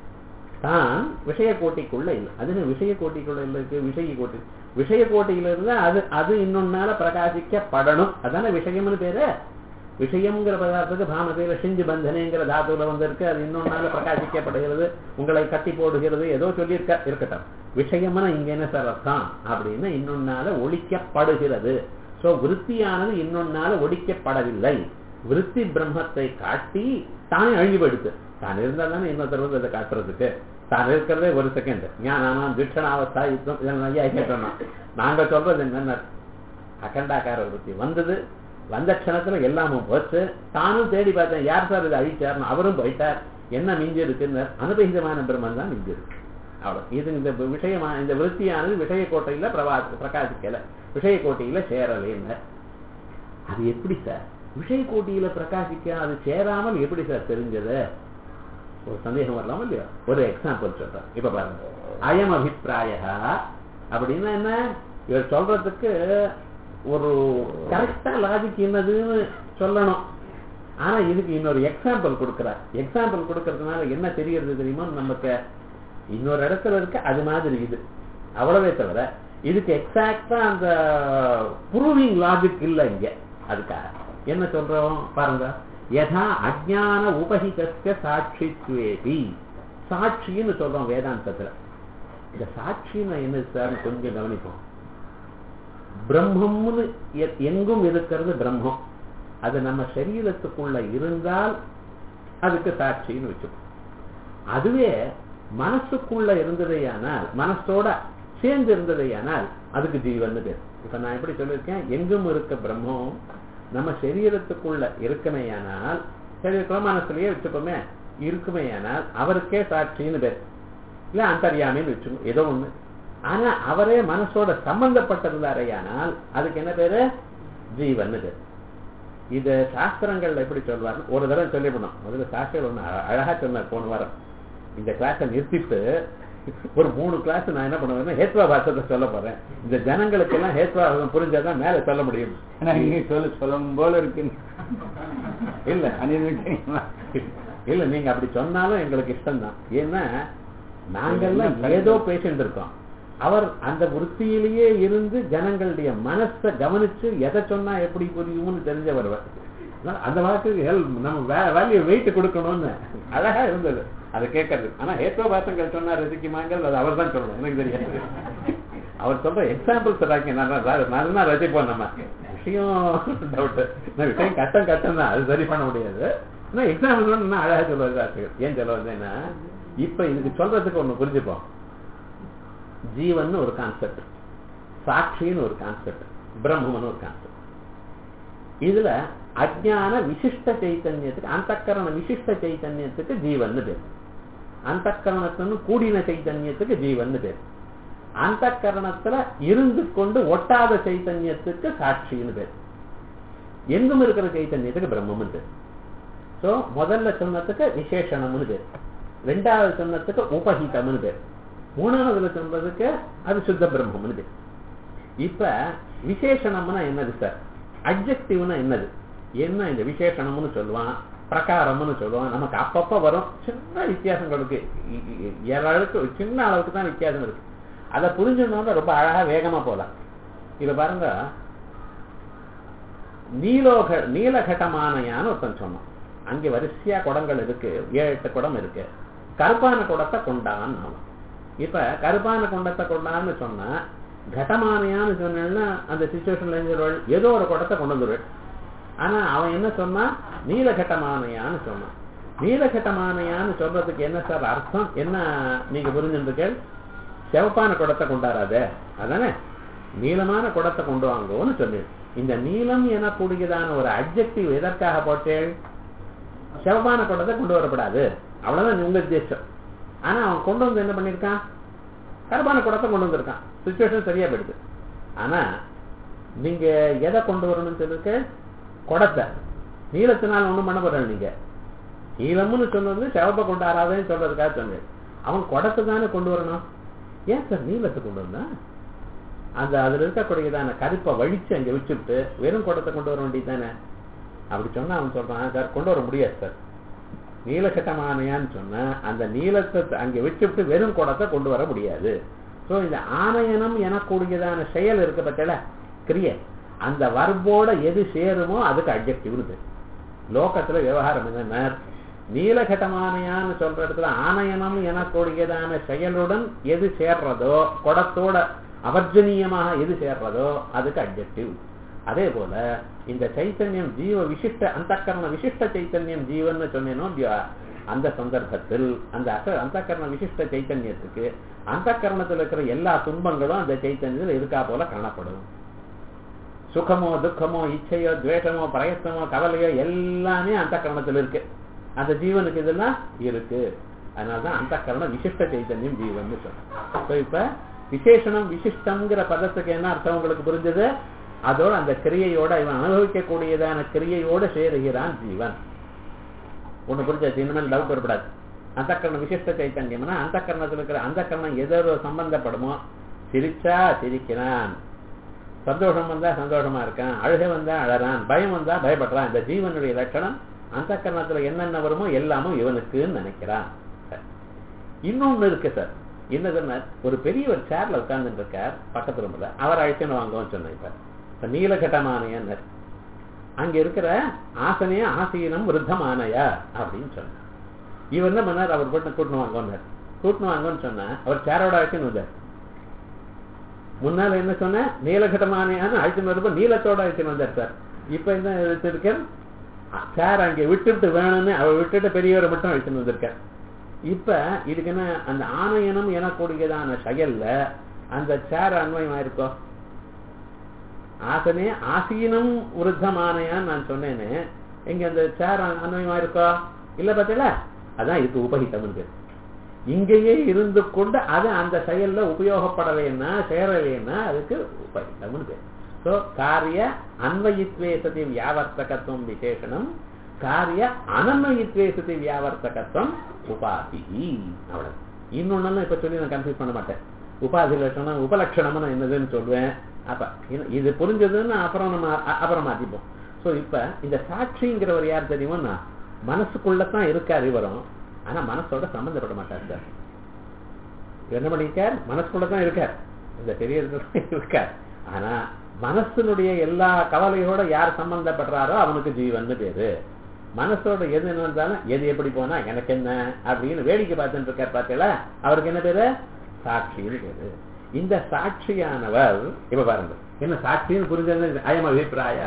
தான் விஷய கோட்டிக்குள்ள இல்லை அது விஷய கோட்டிக்குள்ள இல்ல இருக்கு விஷய கோட்டி விஷய கோட்டியில இருந்தா அது அது இன்னொன்னால பிரகாசிக்கப்படணும் அதான விஷயம்னு பேரு விஷயம்ங்கிற பதார்த்தத்துக்கு பாமதையில செஞ்சு பந்தனைங்கிற தாத்துல வந்திருக்கு அது இன்னொன்னால பிரகாசிக்கப்படுகிறது உங்களை கட்டி போடுகிறது ஏதோ சொல்லியிருக்க இருக்கட்டும் விஷயம்னா இங்க என்ன சார் அர்த்தம் அப்படின்னா இன்னொன்னால ஒழிக்கப்படுகிறது சோ விருத்தியானது இன்னொன்னால ஒழிக்கப்படவில்லை விருத்தி பிரம்மத்தை காட்டி தானே அழிஞ்சு போயிடுது தான் இருந்தா தானே இன்னொருத்தர் வந்து அதை காட்டுறதுக்கு தான் இருக்கிறதே ஒரு செகண்ட் ஞானானாம் திட்சணாவஸ்தா யுத்தம் இதெல்லாம் ஐயா கேட்டோம்னா நாங்க சொல்றது என்னென்ன அகண்டாக்கார விருத்தி வந்தது வந்த க்ஷணத்துல எல்லாமும் போச்சு தானும் தேடி பார்த்தேன் யார் சார் இதை அழிச்சார்னு அவரும் போயிட்டார் என்ன மிஞ்சி இருக்குன்னு அனுபகிதமான பிரம்மன் தான் மிஞ்சி இருக்கு அவ்வளவு இது இந்த விஷயமா இந்த விருத்தியானது விஷய கோட்டையில பிரவா பிரகாசிக்கல விஷய கோட்டையில சேரலைன்னு அது எப்படி சார் விஷய கோட்டியில பிரகாசிக்க அது சேராமல் எப்படி சார் தெரிஞ்சது ஒரு சந்தேகம் வரலாம் இல்லையா ஒரு எக்ஸாம்பிள் சொல்றேன் இப்ப பாருங்க அயம் அபிப்பிராய அப்படின்னா என்ன இவர் சொல்றதுக்கு ஒரு கரெக்டா லாஜிக் என்னதுன்னு சொல்லணும் ஆனா இதுக்கு இன்னொரு எக்ஸாம்பிள் கொடுக்கிறார் எக்ஸாம்பிள் கொடுக்கறதுனால என்ன தெரியறது தெரியுமா நமக்கு இன்னொரு இடத்துல இருக்க அது மாதிரி இது அவ்வளவே தவிர இதுக்கு எக்ஸாக்டா அந்த ப்ரூவிங் லாஜிக் இல்ல இங்க அதுக்காக என்ன சொல்றோம் பாருங்க யதா அஜான உபஹிதஸ்ய சாட்சித்வேபி சாட்சின்னு சொல்றோம் வேதாந்தத்துல இந்த சாட்சின்னு என்ன சார் கொஞ்சம் கவனிப்போம் பிரம்மம்னு எங்கும் இருக்கிறது பிரம்மம் அது நம்ம சரீரத்துக்குள்ள இருந்தால் அதுக்கு சாட்சின்னு வச்சுக்கோம் அதுவே மனசுக்குள்ள இருந்ததையானால் மனசோட சேர்ந்து இருந்ததையானால் அதுக்கு ஜீவன் பேர் இப்ப நான் எப்படி சொல்லியிருக்கேன் எங்கும் இருக்க பிரம்மம் நம்ம சரீரத்துக்குள்ள இருக்குமேயானால் சரீரத்துல மனசுலயே வச்சுப்போமே இருக்குமேயானால் அவருக்கே சாட்சின்னு பேர் இல்ல அந்தரியாமின்னு வச்சுக்கோ ஏதோ ஒண்ணு ஆனா அவரே மனசோட சம்பந்தப்பட்டிருந்தாரையானால் அதுக்கு என்ன பேரு ஜீவன் பேர் இது சாஸ்திரங்கள்ல எப்படி சொல்வார் ஒரு தடவை சொல்லிவிடணும் முதல்ல சாஸ்திரம் ஒண்ணு அழகா சொன்னார் போன வாரம் இந்த கிளாஸை நிறுத்திட்டு ஒரு மூணு கிளாஸ் நான் என்ன பண்ணுவேன்னா ஹேத்வா பாசத்தை சொல்ல போறேன் இந்த ஜனங்களுக்கு எல்லாம் ஹேத்வா புரிஞ்சாதான் மேல சொல்ல முடியும் ஆனா நீங்க சொல்ல சொல்லணும் போல இருக்கு இல்ல அனிர்வச்சனீயமா இல்ல நீங்க அப்படி சொன்னாலும் எங்களுக்கு இஷ்டம் தான் ஏன்னா நாங்கெல்லாம் ஏதோ பேசிட்டு இருக்கோம் அவர் அந்த விற்பியிலேயே இருந்து ஜனங்களுடைய மனசை கவனிச்சு எதை சொன்னா எப்படி புரியும்னு தெரிஞ்சவர் அவர். அதனால அந்த வாக்குக்கு ஹெல்ப் நம்ம வேல்யூ வெயிட் கொடுக்கணும்னு அழகா இருந்தது அதை கேட்கறது ஆனா ஹேத்வா பாசங்கள் சொன்னா ரசிக்குமாங்கிறது அது அவர் தான் சொல்லணும் எனக்கு தெரியாது அவர் சொல்ற எக்ஸாம்பிள்ஸ் ராக்கி நல்லா ரசிப்போம் நம்ம விஷயம் டவுட் விஷயம் கஷ்டம் கஷ்டம் தான் அது சரி பண்ண முடியாது ஆனா எக்ஸாம்பிள் இன்னும் அழகா சொல்லுவாரு ஆசிரியர் ஏன் சொல்ல வந்தேன்னா இப்ப இதுக்கு சொல்றதுக்கு ஒண்ணு புரிஞ்சுப்போம் ஜீவன் ஒரு கான்செப்ட் சாட்சின்னு ஒரு கான்செப்ட் பிரம்மம்னு ஒரு கான்செப்ட் இதுல அஜ்ஞான விசிஷ்ட சைத்தன்யத்துக்கு அந்தக்கரண விசிஷ்ட சைத்தன்யத்துக்கு ஜீவன் பேர் அந்தக்கரணத்துன்னு கூடின சைத்தன்யத்துக்கு ஜீவன் பேர் அந்தக்கரணத்துல இருந்து கொண்டு ஒட்டாத சைத்தன்யத்துக்கு சாட்சின்னு பேர் எங்கும் இருக்கிற சைத்தன்யத்துக்கு பிரம்மம்னு பேர் சோ முதல்ல சொன்னதுக்கு விசேஷணம்னு பேர் ரெண்டாவது சொன்னதுக்கு உபஹிதம்னு பேர் மூணாவதுல சொன்னதுக்கு அது சுத்த பிரம்மம்னு பேர் இப்ப விசேஷணம்னா என்னது சார் அப்ஜெக்டிவ்னா என்னது என்ன இந்த விசேஷணம்னு சொல்லுவான் பிரகாரம்னு சொல்லுவான் நமக்கு அப்பப்ப வரும் சின்ன வித்தியாசங்களுக்கு ஏழாளுக்கு சின்ன அளவுக்கு தான் வித்தியாசம் இருக்கு அதை புரிஞ்சுக்கணும்னா ரொம்ப அழகா வேகமா போலாம் இத பாருங்க நீலோக நீலகட்டமானையான்னு ஒருத்தன் சொன்னான் அங்கே வரிசையா குடங்கள் இருக்கு ஏழு எட்டு குடம் இருக்கு கருப்பான குடத்தை கொண்டான்னு அவன் இப்ப கருப்பான குண்டத்தை கொண்டான்னு சொன்னா கடமானையான்னு சொன்னா அந்த சுச்சுவேஷன்ல இருந்து ஏதோ ஒரு குடத்தை கொண்டு வந்துருவேன் ஆனா அவன் என்ன சொன்னா நீலகட்டமானையான்னு சொன்னான் நீலகட்டமானையான்னு சொல்றதுக்கு என்ன சார் அர்த்தம் என்ன நீங்க புரிஞ்சுருக்கு சிவப்பான குடத்தை கொண்டாடாத அதானே நீளமான குடத்தை கொண்டு வாங்கோன்னு சொன்னேன் இந்த நீளம் எனக்கூடியதான ஒரு அப்ஜெக்டிவ் எதற்காக போட்டேன் சிவப்பான குடத்தை கொண்டு வரப்படாது அவ்வளவுதான் உங்க உத்தேசம் ஆனா அவன் கொண்டு வந்து என்ன பண்ணிருக்கான் கருப்பான குடத்தை கொண்டு வந்திருக்கான் சுச்சுவேஷன் சரியா போயிடுது ஆனா நீங்க எதை கொண்டு வரணும்னு சொல்லிருக்கு குடத்தை நீளத்தினால் ஒண்ணும் பண்ண போற நீங்க நீளம்னு சொன்னது சிவப்பை கொண்டு வராதேன்னு சொல்றதுக்காக சொன்னேன் அவன் குடத்தை தானே கொண்டு வரணும் ஏன் சார் நீளத்தை கொண்டு வந்தா அந்த அதுல இருக்கக்கூடியதான கருப்பை வழிச்சு அங்க வச்சுட்டு வெறும் குடத்தை கொண்டு வர வேண்டியது தானே அப்படி சொன்னா அவன் சொல்றான் சார் கொண்டு வர முடியாது சார் நீலகட்டமானையான்னு சொன்னா அந்த நீளத்தை அங்க வச்சுட்டு வெறும் குடத்தை கொண்டு வர முடியாது சோ இந்த ஆணையனம் எனக்கூடியதான செயல் இருக்க பட்சல கிரிய அந்த வர்போட எது சேருமோ அதுக்கு அப்ஜெக்டிவ் லோகத்துல விவகாரம் என்ன நீலகட்டமானையான்னு சொல்ற இடத்துல ஆணையனம் எனக்கூடியதான செயலுடன் எது சேர்றதோ குடத்தோட அவர்ஜனீயமாக எது சேர்றதோ அதுக்கு அப்ஜெக்டிவ் அதே போல இந்த சைத்தன்யம் ஜீவ விசிஷ்ட அந்தக்கரண விசிஷ்ட சைத்தன்யம் ஜீவன் சொன்னேனோ இல்லையா அந்த சந்தர்ப்பத்தில் அந்த அச அந்தக்கரண விசிஷ்ட சைத்தன்யத்துக்கு அந்த கரணத்தில் இருக்கிற எல்லா துன்பங்களும் அந்த சைத்தன்யத்தில் இருக்கா போல காணப்படும் சுகமோ துக்கமோ இச்சையோ துவேஷமோ பிரயத்தனமோ கவலையோ எல்லாமே அந்த கரணத்தில் இருக்கு அந்த ஜீவனுக்கு இதெல்லாம் இருக்கு அதனாலதான் அந்த கரணம் விசிஷ்ட சைத்தன்யம் ஜீவன் சொல்றோம் இப்ப விசேஷனம் விசிஷ்டம்ங்கிற பதத்துக்கு என்ன அர்த்தம் உங்களுக்கு புரிஞ்சது அதோட அந்த கிரியையோட இவன் அனுபவிக்கக்கூடியதான கிரியையோட சேருகிறான் ஜீவன் ஒண்ணு புரிஞ்சாச்சு இனிமேல் டவுட் வரப்படாது அந்த கரணம் விசிஷ்ட சைத்தன்யம்னா அந்த கரணத்தில் இருக்கிற அந்த கரணம் எதோ சம்பந்தப்படுமோ சிரிச்சா சிரிக்கிறான் சந்தோஷம் வந்தா சந்தோஷமா இருக்கான் அழுகை வந்தா அழறான் பயம் வந்தா பயப்படுறான் இந்த ஜீவனுடைய லட்சணம் அந்த கரணத்துல என்னென்ன வருமோ எல்லாமும் இவனுக்குன்னு நினைக்கிறான் இன்னொன்னு இருக்கு சார் என்னதுன்னா ஒரு பெரிய ஒரு சேர்ல உட்கார்ந்துட்டு இருக்கார் பக்கத்து ரூம்ல அவர் அழைச்சுன்னு வாங்குவோம் சொன்னேன் இப்ப இப்ப நீலகட்டமானையன்னர் அங்க இருக்கிற ஆசனைய ஆசீனம் விருத்தமானையா அப்படின்னு சொன்னார் இவர் என்ன பண்ணார் அவர் போட்டு கூட்டணும் வாங்கன்னார் கூட்டணும் வாங்கன்னு சொன்ன அவர் சேரோட அழைச்சுன்னு வந்தார் முன்னால என்ன சொன்ன நீலகட்டமானையான அழைச்சுன்னு வரப்ப நீளத்தோட அழைச்சுன்னு வந்தார் சார் இப்ப என்ன வச்சிருக்கார் சார் அங்க விட்டுட்டு வேணும்னு அவர் விட்டுட்டு பெரியவரை மட்டும் அழைச்சுன்னு வந்திருக்கார் இப்ப இதுக்கு என்ன அந்த ஆணையனம் எனக்கூடியதான செயல்ல அந்த சேர் அன்வயமா இருக்கோ ஆசனே ஆசீனம் விருத்தமானையான்னு நான் சொன்னேன்னு இங்க அந்த சேர் அன்வயமா இருக்கோ இல்ல பார்த்தீங்களா அதான் இதுக்கு உபகித்தம் பேர் இங்கேயே இருந்து கொண்டு அது அந்த செயல்ல உபயோகப்படலைன்னா சேரலைன்னா அதுக்கு உபகித்தம்னு பேர் சோ காரிய அன்வயித்வே சதி வியாவர்த்தகத்துவம் விசேஷனம் காரிய அனன்வயித்வே சதி வியாவர்த்தகத்துவம் உபாதி அவ்வளவு இன்னொன்னெல்லாம் இப்ப சொல்லி நான் கன்ஃபியூஸ் பண்ண மாட்டேன் உபாதி லட்சணம் உபலட்சணம்னு நான் என்னதுன்னு சொல்லுவேன் அப்ப இது- இது புரிஞ்சதுன்னு அப்புறம் நம்ம அ- அப்புறம் மாத்திப்போம் சோ இப்ப இந்த சாட்சிங்கிறவர் யார் தெரியுமா மனசுக்குள்ளதான் இருக்கார் இவரும் ஆனா மனசோட சம்பந்தப்பட மாட்டார் சார் என்ன பண்ணிருக்கார் மனசுக்குள்ள தான் இருக்கார் இந்த தெரியறதுல இருக்கார் ஆனா மனசனுடைய எல்லா கவலையோட யார் சம்பந்தப்படுறாரோ அவனுக்கு ஜீவன் பேரு மனசோட எது என்ன இருந்தாலும் எது எப்படி போனா எனக்கு என்ன அப்படின்னு வேடிக்கை பார்த்துட்டு இருக்கார் பார்த்தீங்களா அவருக்கு என்ன பேரு சாட்சின்னு பேரு இந்த சாட்சியானவர் இப்ப பாருங்க என்ன சாட்சின்னு புரிஞ்சது அயம் அபிப்பிராய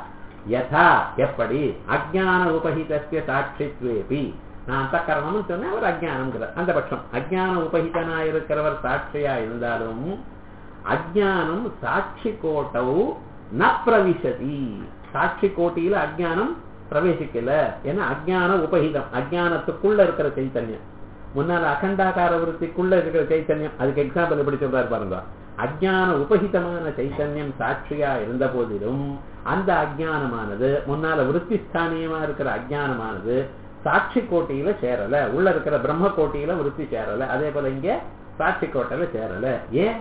யதா எப்படி அஜான உபஹிதஸ்ய சாட்சித்வேபி நான் அந்த கரணம்னு சொன்னேன் அவர் அஜானம்ங்கிறார் அந்த பட்சம் அஜான உபஹிதனா இருக்கிறவர் சாட்சியா இருந்தாலும் அஜானம் சாட்சி கோட்டவு ந பிரவிசதி சாட்சி கோட்டியில அஜானம் பிரவேசிக்கல ஏன்னா அஜான உபஹிதம் அஜானத்துக்குள்ள இருக்கிற சைத்தன்யம் முன்னால அகண்டாகார விருத்திக்குள்ள இருக்கிற சைத்தன்யம் அதுக்கு எக்ஸாம்பிள் எப்படி சொல்றாரு பாருங்க அஜான உபஹிதமான சைத்தன்யம் சாட்சியா இருந்த போதிலும் அந்த அஜானமானது முன்னால விருத்தி ஸ்தானியமா இருக்கிற அஜானமானது சாட்சி கோட்டியில சேரல உள்ள இருக்கிற பிரம்ம கோட்டியில விருத்தி சேரல அதே போல இங்க சாட்சி கோட்டையில சேரல ஏன்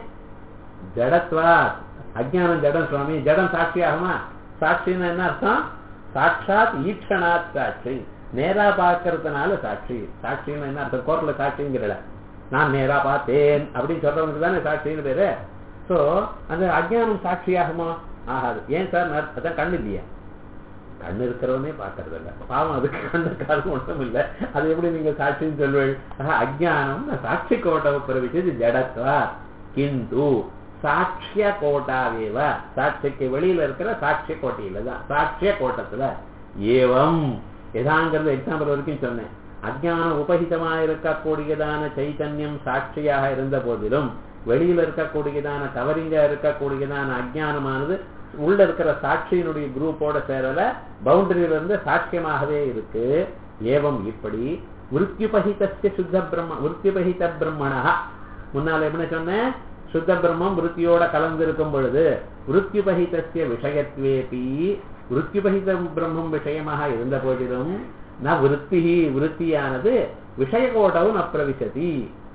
ஜடத்வா அஜானம் ஜடம் சுவாமி ஜடம் சாட்சி ஆகுமா சாட்சின்னு என்ன அர்த்தம் சாட்சாத் ஈக்ஷணாத் சாட்சி நேரா பார்க்கறதுனால சாட்சி சாட்சின்னு என்ன அர்த்தம் கோர்ட்ல சாட்சிங்கிறல நான் நேரா பார்த்தேன் அப்படின்னு சொல்றவனுக்கு தானே சாட்சின்னு பேரு சோ அந்த அஜ்ஞானம் சாட்சியாகுமா ஆகாது ஏன் சார் நான் அதான் கண்ணு இல்லையா கண்ணு இருக்கிறவனே பார்க்கறது இல்ல பாவம் அதுக்கு கண்ணு காது ஒன்றும் இல்ல அது எப்படி நீங்க சாட்சின்னு சொல்வீங்க அஜ்ஞானம் சாட்சி கோட்டை பிரவிச்சது ஜடத்வா கிந்து சாட்சிய கோட்டாவேவ சாட்சிக்கு வெளியில இருக்கிற சாட்சிய கோட்டையில தான் சாட்சிய கோட்டத்துல ஏவம் எதாங்கிறது எக்ஸாம்பிள் வரைக்கும் சொன்னேன் அஜ்ஞான உபகிதமா இருக்கக்கூடியதான சைத்தன்யம் சாட்சியாக இருந்த போதிலும் வெளியில இருக்கக்கூடியதான கவரிங்கா இருக்கக்கூடியதான அஜ்ஞானமானது உள்ள இருக்கிற சாட்சியினுடைய குரூப்போட சேரல பவுண்டரியில இருந்து சாட்சியமாகவே இருக்கு ஏவம் இப்படி விருத்தியுபகிதஸ்ய சுத்த பிரம்ம விருத்தியுபகித பிரம்மணா முன்னால எப்படி சொன்னேன் சுத்த பிரம்மம் விருத்தியோட கலந்திருக்கும் பொழுது விருத்தியுபகிதஸ்ய விஷயத்வேபி விருத்தியுபகித பிரம்மம் விஷயமாக இருந்த போதிலும் ந விருத்தி விருத்தியானது விஷயகோட்டவும் அப்பிரவிசதி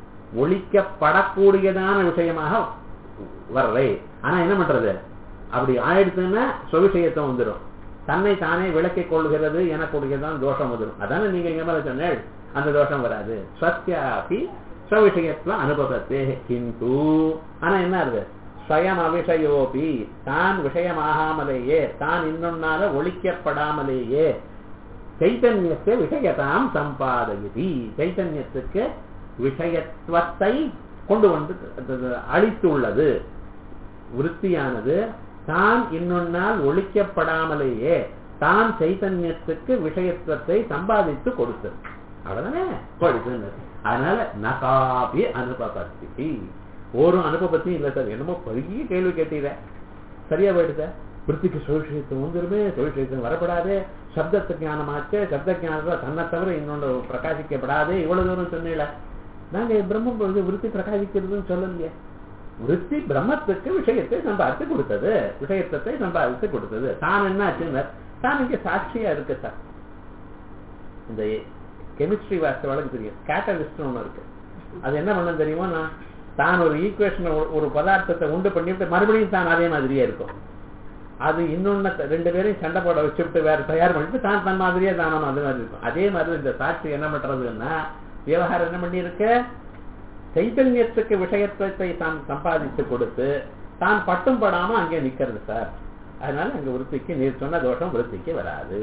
ஒழிக்கப்படக்கூடியதான விஷயமாக வரலை ஆனா என்ன பண்றது அப்படி ஆயிடுச்சுன்னா சொவிஷயத்தம் வந்துடும் தன்னை தானே விளக்கிக் கொள்கிறது எனக்கூடியதான் தோஷம் வந்துடும் அதானே நீங்க எங்க மேல சொன்னேன் அந்த தோஷம் வராது சத்யாபி ஸ்வவிஷயத்துல அனுபவத்தே கிந்து ஆனா என்ன இருக்கு ஸ்வயம் அவிஷயோபி தான் விஷயமாகாமலேயே தான் இன்னொன்னால ஒழிக்கப்படாமலேயே சைத்தன்யத்தை விஷயத்தாம் சம்பாதயதி சைத்தன்யத்துக்கு விஷயத்துவத்தை கொண்டு வந்து அளித்துள்ளது விருத்தியானது தான் இன்னொன்னால் ஒழிக்கப்படாமலேயே தான் சைத்தன்யத்துக்கு விஷயத்துவத்தை சம்பாதித்து கொடுத்தது அவ்வளவுதானே கொடுத்து அதனால நகாபி அனுபவத்தி ஒரு அனுபவத்தையும் இல்ல சார் என்னமோ பெரிய கேள்வி கேட்டீங்க சரியா போயிடுத விற்பிக்கு சுவிஷயத்துவம் வந்துருமே சுவிஷயத்துவம் வரப்படாது சப்தத்து ஞானமாச்சு சப்த ஞானத்துல தன்னை தவிர இன்னொன்று பிரகாசிக்கப்படாது இவ்வளவு தூரம் சொன்னீங்கள நாங்க பிரம்மம் பொழுது விருத்தி பிரகாசிக்கிறதுன்னு சொல்லலையே விருத்தி பிரம்மத்துக்கு விஷயத்தை சம்பாதித்து கொடுத்தது விஷயத்தை சம்பாதித்து கொடுத்தது தான் என்ன ஆச்சுன்னு தான் இங்க சாட்சியா இருக்கு சார் இந்த கெமிஸ்ட்ரி வாஸ்தவளுக்கு தெரியும் கேட்டலிஸ்ட் ஒண்ணு இருக்கு அது என்ன பண்ண தெரியுமா நான் தான் ஒரு ஈக்குவேஷன் ஒரு பதார்த்தத்தை உண்டு பண்ணிட்டு மறுபடியும் தான் அதே மாதிரியே இருக்கும் அது இன்னொன்னு ரெண்டு பேரையும் சண்டை போட வச்சுட்டு வேற தயார் பண்ணிட்டு தான் தன் மாதிரியே தானும் அது மாதிரி இருக்கும் அதே மாதிரி இந்த சாட்சி என்ன பண்றதுன்னா விவகாரம் என்ன பண்ணி இருக்கு சைத்தன்யத்துக்கு விஷயத்துவத்தை தான் சம்பாதித்து கொடுத்து தான் பட்டும் படாம அங்கே நிக்கிறது சார் அதனால அங்க விருத்திக்கு நீர் சொன்ன தோஷம் விருத்திக்கு வராது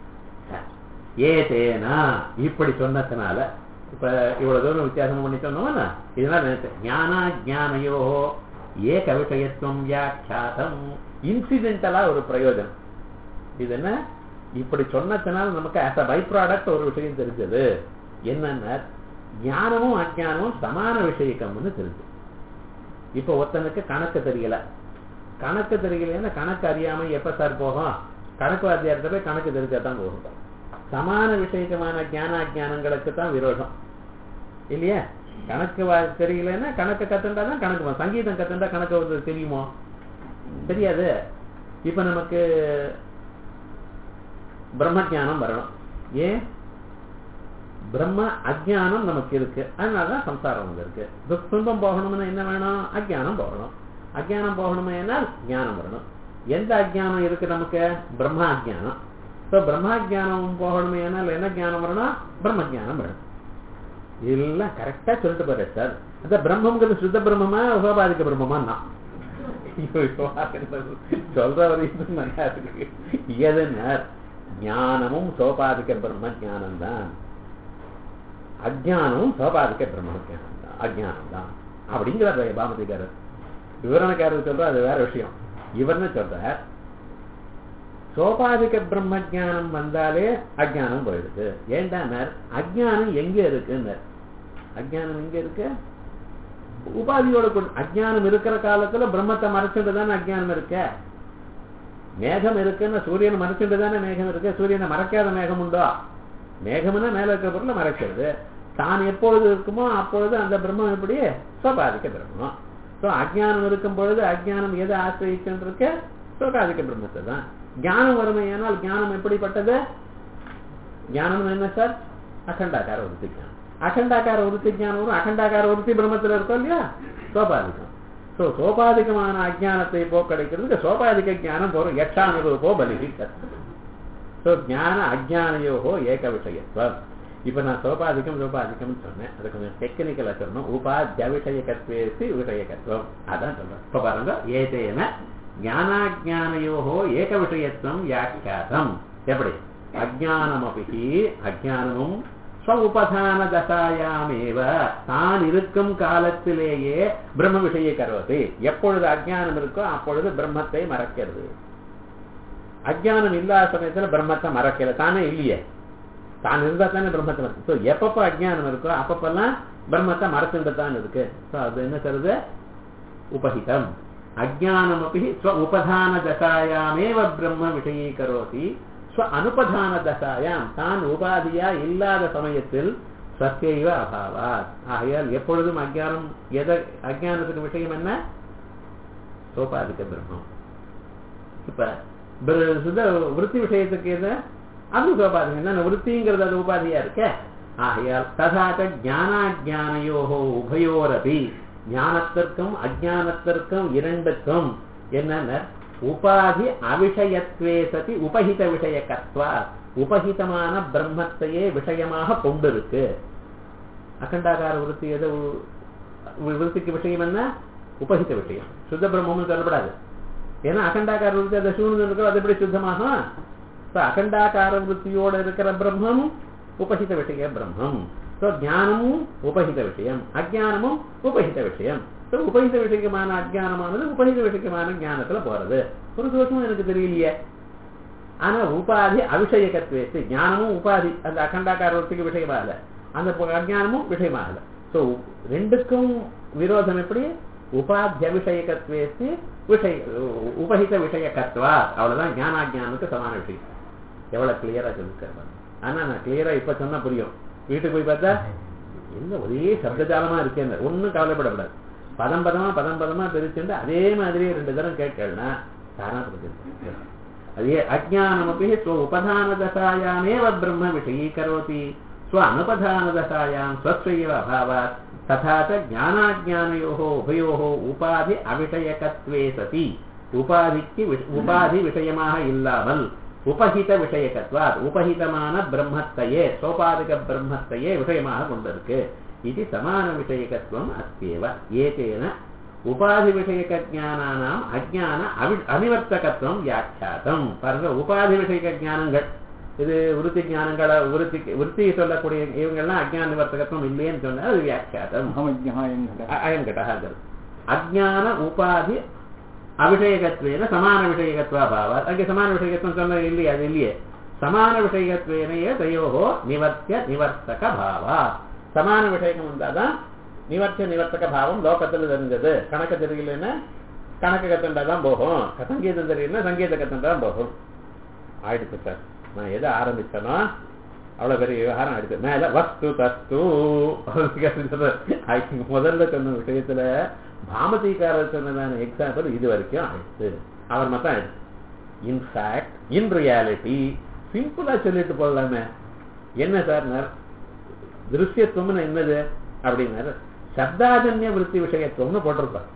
ஏதேனா இப்படி சொன்னதுனால இப்ப இவ்வளவு தூரம் வித்தியாசம் பண்ணி சொன்னோம்னா இதெல்லாம் நினைச்சேன் ஞானா ஜானையோ ஏக விஷயத்துவம் வியாக்கியாதம் இன்சிடென்டலா ஒரு பிரயோஜனம் இது என்ன இப்படி சொன்னதுனால நமக்கு ஆஸ் அ பை ப்ராடக்ட் ஒரு விஷயம் தெரிஞ்சது என்னன்னா ஞானமும் அஜானமும் சமான விஷயக்கம்னு தெரிஞ்சு இப்ப ஒருத்தனுக்கு கணக்கு தெரியல கணக்கு தெரியலன்னா கணக்கு அறியாம எப்ப சார் போகும் கணக்கு வாத்தியார்த்த போய் கணக்கு தெரிஞ்சாதான் போகும் சமான விஷயமான ஞானாஜானங்களுக்கு தான் விரோதம் இல்லையா கணக்கு தெரியலன்னா கணக்கு கத்துண்டா தான் கணக்கு சங்கீதம் கத்துண்டா கணக்கு வந்து தெரியுமோ தெரியாது இப்ப நமக்கு பிரம்ம ஜானம் வரணும் ஏன் பிரம்ம அஜ்ஞானம் நமக்கு இருக்கு அதனாலதான் சம்சாரம் வந்து இருக்கு துக் துன்பம் போகணும்னா என்ன வேணும் அஜ்ஞானம் போகணும் அஜ்ஞானம் போகணுமே என்ன ஞானம் வரணும் எந்த அஜ்ஞானம் இருக்கு நமக்கு பிரம்மா அஜ்ஞானம் ஸோ பிரம்மாஜானம் போகணுமே ஏன்னால் என்ன ஞானம் வரணும் பிரம்ம ஜானம் வரணும் எல்லாம் கரெக்டா சொல்லிட்டு போற சார் அந்த பிரம்மங்கிறது சுத்த பிரம்மமா உபபாதிக்க பிரம்மமா நான் சொல்ற வரைக்கும் நல்லா இருக்கு எதுன்னா ஞானமும் சோபாதிக்க பிரம்ம ஜானம் தான் அஜானமும் சோபாதிக்க பிரம்ம ஜானம் தான் அஜானம் தான் அப்படிங்கிறார் பாமதிக்காரர் விவரணக்காரர் சொல்ற அது வேற விஷயம் இவர்னு சொல்றார் சோபாதிக பிரம்ம ஜானம் வந்தாலே அஜானம் போயிடுது ஏண்டானார் அஜானம் எங்க இருக்குன்னு அஜானம் எங்க இருக்கு உபாதியோட அஜானம் இருக்கிற காலத்துல பிரம்மத்தை மறைச்சுட்டு தானே அஜானம் இருக்க மேகம் இருக்குன்னு சூரியனை மறைச்சுட்டு தானே மேகம் இருக்கு சூரியனை மறைக்காத மேகம் உண்டோ மேகம்னா மேல இருக்கிற பொருளை மறைக்கிறது தான் எப்பொழுது இருக்குமோ அப்பொழுது அந்த பிரம்மம் எப்படி சோபாதிக்க பிரம்மம் சோ அஜானம் இருக்கும் பொழுது அஜானம் எதை ஆசிரியிச்சுட்டு இருக்க சோகாதிக்க பிரம்மத்தை தான் ஞானம் வறுமையானால் ஞானம் எப்படிப்பட்டது ஞானம் என்ன சார் அகண்டாக்கார உறுத்தி ஞானம் அகண்டாக்கார உறுத்தி ஞானம் வரும் அகண்டாக்கார உறுத்தி பிரம்மத்தில் இருக்கும் இல்லையா சோபாதிகம் சோ சோபாதிகமான அஜானத்தை போக்கடைக்கிறதுக்கு சோபாதிக ஞானம் போறோம் யட்சானுரூபோ பலிகி சோ ஞான அஜானயோகோ ஏக விஷயத்துவம் இப்ப நான் சோபாதிக்கம் சோபாதிக்கம்னு சொன்னேன் அது கொஞ்சம் டெக்னிக்கலா சொல்லணும் உபாத்திய விஷயக்கத்வேசி விஷயக்கத்துவம் அதான் சொல்றேன் இப்ப பாருங்க ஏதேன ஞானாஜானயோகோ ஏக விஷயத்துவம் வியாக்கியாதம் எப்படி அஜானமபி அஜானமும் ஸ்வஉபதான தசாயாமேவ தான் இருக்கும் காலத்திலேயே பிரம்ம விஷய கருவது எப்பொழுது அஜானம் இருக்கோ அப்பொழுது பிரம்மத்தை மறக்கிறது அஜானம் இல்லாத சமயத்துல பிரம்மத்தை மறக்கல தானே இல்லையே தான் இருந்தா தானே பிரம்மத்தை மறக்க ஸோ எப்பப்ப அஜானம் இருக்கோ அப்பப்பெல்லாம் பிரம்மத்தை மறந்துட்டு தான் இருக்கு ஸோ அது என்ன தருது உபஹிதம் அஜானமபி ஸ்வ உபதான தசாயாமேவ பிரம்ம விஷயீகரோதி ஸ்வ அனுபதான தசாயாம் தான் உபாதியா இல்லாத சமயத்தில் சத்தியவ அபாவாத் ஆகையால் எப்பொழுதும் அஜானம் எதை அஜானத்துக்கு விஷயம் என்ன சோபாதிக்க பிரம்மம் இப்ப சுத விற்பி விஷயத்துக்கு எது அது சோபாதிகம் என்ன விற்பிங்கிறது அது உபாதியா இருக்க ஆகையால் ததாக ஜானாஜானயோகோ உபயோரபி ஞானத்திற்கும் அஜானத்திற்கும் இரண்டுக்கும் என்னென்ன உபாதி அவிஷயத்வே சதி உபஹித விஷயக்கத்வா உபஹிதமான பிரம்மத்தையே விஷயமாக கொண்டிருக்கு அகண்டாகார விருத்தி எது விருத்திக்கு விஷயம் என்ன உபஹித விஷயம் சுத்த பிரம்மம்னு சொல்லப்படாது ஏன்னா அகண்டாகார விருத்தி அதை சூழ்ந்து இருக்கோ அது எப்படி சுத்தமாகும் அகண்டாகார விருத்தியோட இருக்கிற பிரம்மம் உபஹித விஷய பிரம்மம் ஸோ ஞானமும் உபஹித விஷயம் அஜானமும் உபஹித விஷயம் ஸோ உபஹித விஷயமான அஜானமானது உபஹித விஷயமான ஞானத்துல போறது ஒரு தோஷமும் எனக்கு தெரியலையே ஆனா உபாதி அபிஷேகத்வேத்து ஞானமும் உபாதி அந்த அகண்டாக்காரத்துக்கு விஷயமாகல அந்த அஜானமும் விஷயமாகல ஸோ ரெண்டுக்கும் விரோதம் எப்படி உபாத்திய விஷயகத்வேத்து விஷய உபஹித விஷயக்கத்வா அவ்வளவுதான் ஞானாஜானுக்கு சமான விஷயம் எவ்வளவு கிளியரா சொல்லிருக்காரு ஆனா நான் கிளியரா இப்ப சொன்னா புரியும் வீட்டுக்கு போய் பார்த்தா என்ன ஒரே சப்தஜாலமா இருக்கேன் ஒன்னும் கவலைப்படக்கூடாது பதம் பதமா பதம் பதமா பிரிச்சுட்டு அதே மாதிரியே ரெண்டு தரம் கேட்கலன்னா தானா புரிஞ்சு அதே அஜானமப்பி ஸ்வ உபதான தசாயாமேவ பிரம்ம விஷயீகரோதி ஸ்வ அனுபதான தசாயாம் ஸ்வஸ்வயவ அபாவாத் ததா ச ஞானாஜானயோः உபயோः உபாதி அவிஷயகத்வே சதி உபாதிக்கு உபாதி விஷயமாக இல்லாமல் உபஹித விஷயகத்வாத் உபஹிதமான பிரம்மத்தையே சோபாதிக பிரம்மத்தையே விஷயமாக கொண்டிருக்கு இது சமான விஷயகத்துவம் அஸ்தியேவ ஏதேன உபாதி விஷயக ஜானானாம் அஜான அவி அனிவர்த்தகத்துவம் வியாக்கியாதம் பாருங்க உபாதி விஷயக ஞானங்கள் இது விருத்தி ஞானங்களை விருத்தி விருத்தி சொல்லக்கூடிய இவங்கெல்லாம் அஜான நிவர்த்தகத்துவம் இல்லையேன்னு சொன்னா அது வியாக்கியாதம் அயங்கடாகிறது அஜான உபாதி அபிஷேகத்வேன சமான விஷயகத்வா பாவாத் அங்கே சமான விஷயகத்துவம் சொன்னது இல்லையே அது இல்லையே சமான விஷயகத்வேனையே தயோகோ நிவர்த்திய நிவர்த்தக பாவா சமான விஷயகம் வந்தாதான் நிவர்த்திய நிவர்த்தக பாவம் லோகத்துல தெரிஞ்சது கணக்கு தெரியலன்னா கணக்கு கத்துண்டா தான் போகும் சங்கீதம் தெரியலன்னா சங்கீத கத்துண்டா தான் போகும் ஆயிடுச்சு சார் நான் எதை ஆரம்பிச்சேனோ அவ்வளவு பெரிய விவகாரம் ஆயிடுச்சு மேல வஸ்து தஸ்து முதல்ல சொன்ன விஷயத்துல பாமதிக்காரர் சொன்னதான எக்ஸாம்பிள் இது வரைக்கும் ஆயிடுச்சு அவர் மட்டும் ஆயிடுச்சு இன்ஃபேக்ட் இன் ரியாலிட்டி சிம்பிளா சொல்லிட்டு போடலாமே என்ன சார் திருஷ்யத்துவம்னு என்னது அப்படின்னாரு சப்தாஜன்ய விருத்தி விஷயத்துவம்னு போட்டிருப்பார்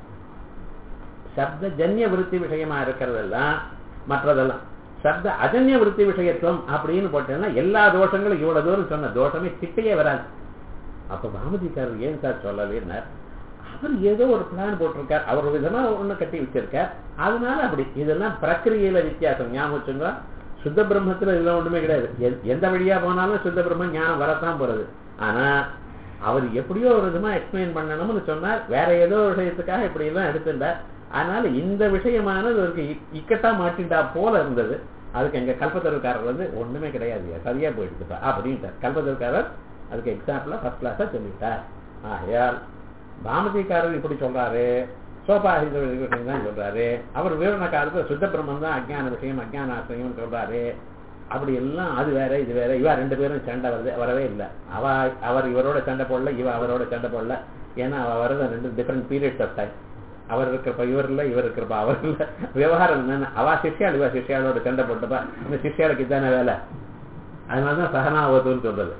சப்தஜன்ய விருத்தி விஷயமா இருக்கிறதெல்லாம் மற்றதெல்லாம் சப்த அஜன்ய விருத்தி விஷயத்துவம் அப்படின்னு போட்டேன்னா எல்லா தோஷங்களும் இவ்வளவு தூரம் சொன்ன தோஷமே கிட்டையே வராது அப்ப பாமதிக்காரர் ஏன் சார் சொல்லலைன்னார் அவர் ஏதோ ஒரு பிளான் போட்டிருக்கார் அவர் ஒரு விதமா ஒண்ணு கட்டி வச்சிருக்கார் அதனால அப்படி இதெல்லாம் பிரக்கிரியையில வித்தியாசம் ஞாபகம் வச்சுங்க சுத்த பிரம்மத்துல இதெல்லாம் ஒண்ணுமே கிடையாது எ- எந்த வழியா போனாலும் சுத்த பிரம்ம ஞானம் வரத்தான் போறது ஆனா அவர் எப்படியோ ஒரு விதமா எக்ஸ்பிளைன் பண்ணணும்னு சொன்னார் வேற ஏதோ ஒரு விஷயத்துக்காக இப்படி எல்லாம் எடுத்திருந்தார் அதனால இந்த விஷயமானது ஒரு இ- இக்கட்டா மாட்டிண்டா போல இருந்தது அதுக்கு எங்க கல்பத்தருக்காரர் வந்து ஒண்ணுமே கிடையாது சரியா போயிடுச்சுப்பா அப்படின்ட்டார் கல்பத்தருக்காரர் அதுக்கு எக்ஸாம்பிளா ஃபர்ஸ்ட் கிளாஸா சொல்லிட்டார் ஆகையால் பாமதிக்காரர் இப்படி சொல்றாரு சோபாஹித விஷயம் தான் சொல்றாரு அவர் விவரண காலத்துல சுத்த பிரம்மம் தான் அஜ்ஞான விஷயம் அஜ்ஞான ஆசிரியம் சொல்றாரு அப்படி எல்லாம் அது வேற இது வேற இவ ரெண்டு பேரும் சண்டை வருது வரவே இல்லை அவ அவர் இவரோட சண்டை போடல இவ அவரோட சண்டை போடல ஏன்னா அவ வரது ரெண்டு டிஃபரெண்ட் பீரியட்ஸ் ஆஃப் டைம் அவர் இருக்கிறப்ப இவர் இல்ல இவர் இருக்கிறப்ப அவர் இல்ல விவகாரம் என்னன்னு அவ சிஷ்யாள் இவ சிஷ்யாளோட சண்டை போட்டப்ப இந்த சிஷ்யாளுக்கு இதானே வேலை அதனாலதான் சகனாவதுன்னு சொல்றது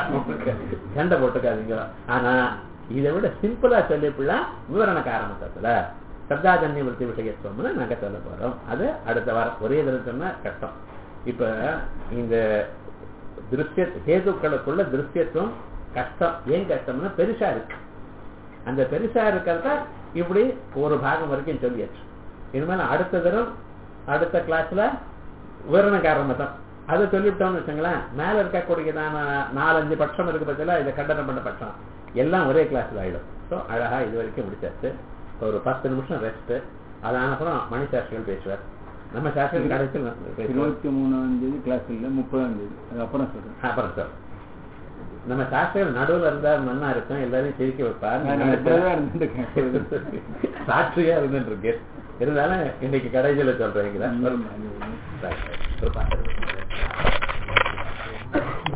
சண்டை போட்டுக்காதீங்க ஆனா இதை விட சிம்பிளா சொல்லிப்பிடலாம் விவரண காரணத்துல சப்தாஜன்ய விருத்தி விஷயத்துவம்னு நாங்க சொல்ல போறோம் அது அடுத்த வாரம் ஒரே தடவை சொன்னா கஷ்டம் இப்ப இந்த திருஷ்ய ஹேதுக்களுக்குள்ள திருஷ்யத்துவம் கஷ்டம் ஏன் கஷ்டம்னா பெருசா இருக்கு அந்த பெருசா இருக்கிறத இப்படி ஒரு பாகம் வரைக்கும் சொல்லியாச்சு இனிமேல் அடுத்த தரம் அடுத்த கிளாஸ்ல விவரண காரணம் அதை சொல்லிவிட்டோம்னு வச்சுங்களேன் மேல இருக்கக்கூடியதான நாலஞ்சு பட்சம் இருக்கு பட்சத்துல இதை கண்டனம் பண்ண பட்சம் எல்லாம் ஒரே கிளாஸ்ல ஆயிடும் ஸோ அழகா இது வரைக்கும் முடிச்சாச்சு ஒரு பத்து நிமிஷம் ரெஸ்ட் அதான அப்புறம் மணி சாஸ்திரிகள் பேசுவார் நம்ம சாஸ்திரிகள் கடைசியில் பேசுவார் இருபத்தி மூணாம் தேதி கிளாஸ் இல்லை முப்பதாம் தேதி அது அப்புறம் சொல்றேன் அப்புறம் சார் நம்ம சாஸ்திரிகள் நடுவுல இருந்தா நன்னா இருக்கும் எல்லாரையும் சிரிக்க வைப்பார் நான் இடத்துலதான் இருந்துருக்கேன் சாட்சியா இருந்துட்டு இருக்கு இருந்தாலும் இன்னைக்கு கடைசியில சொல்றீங்களா ம். Right, right.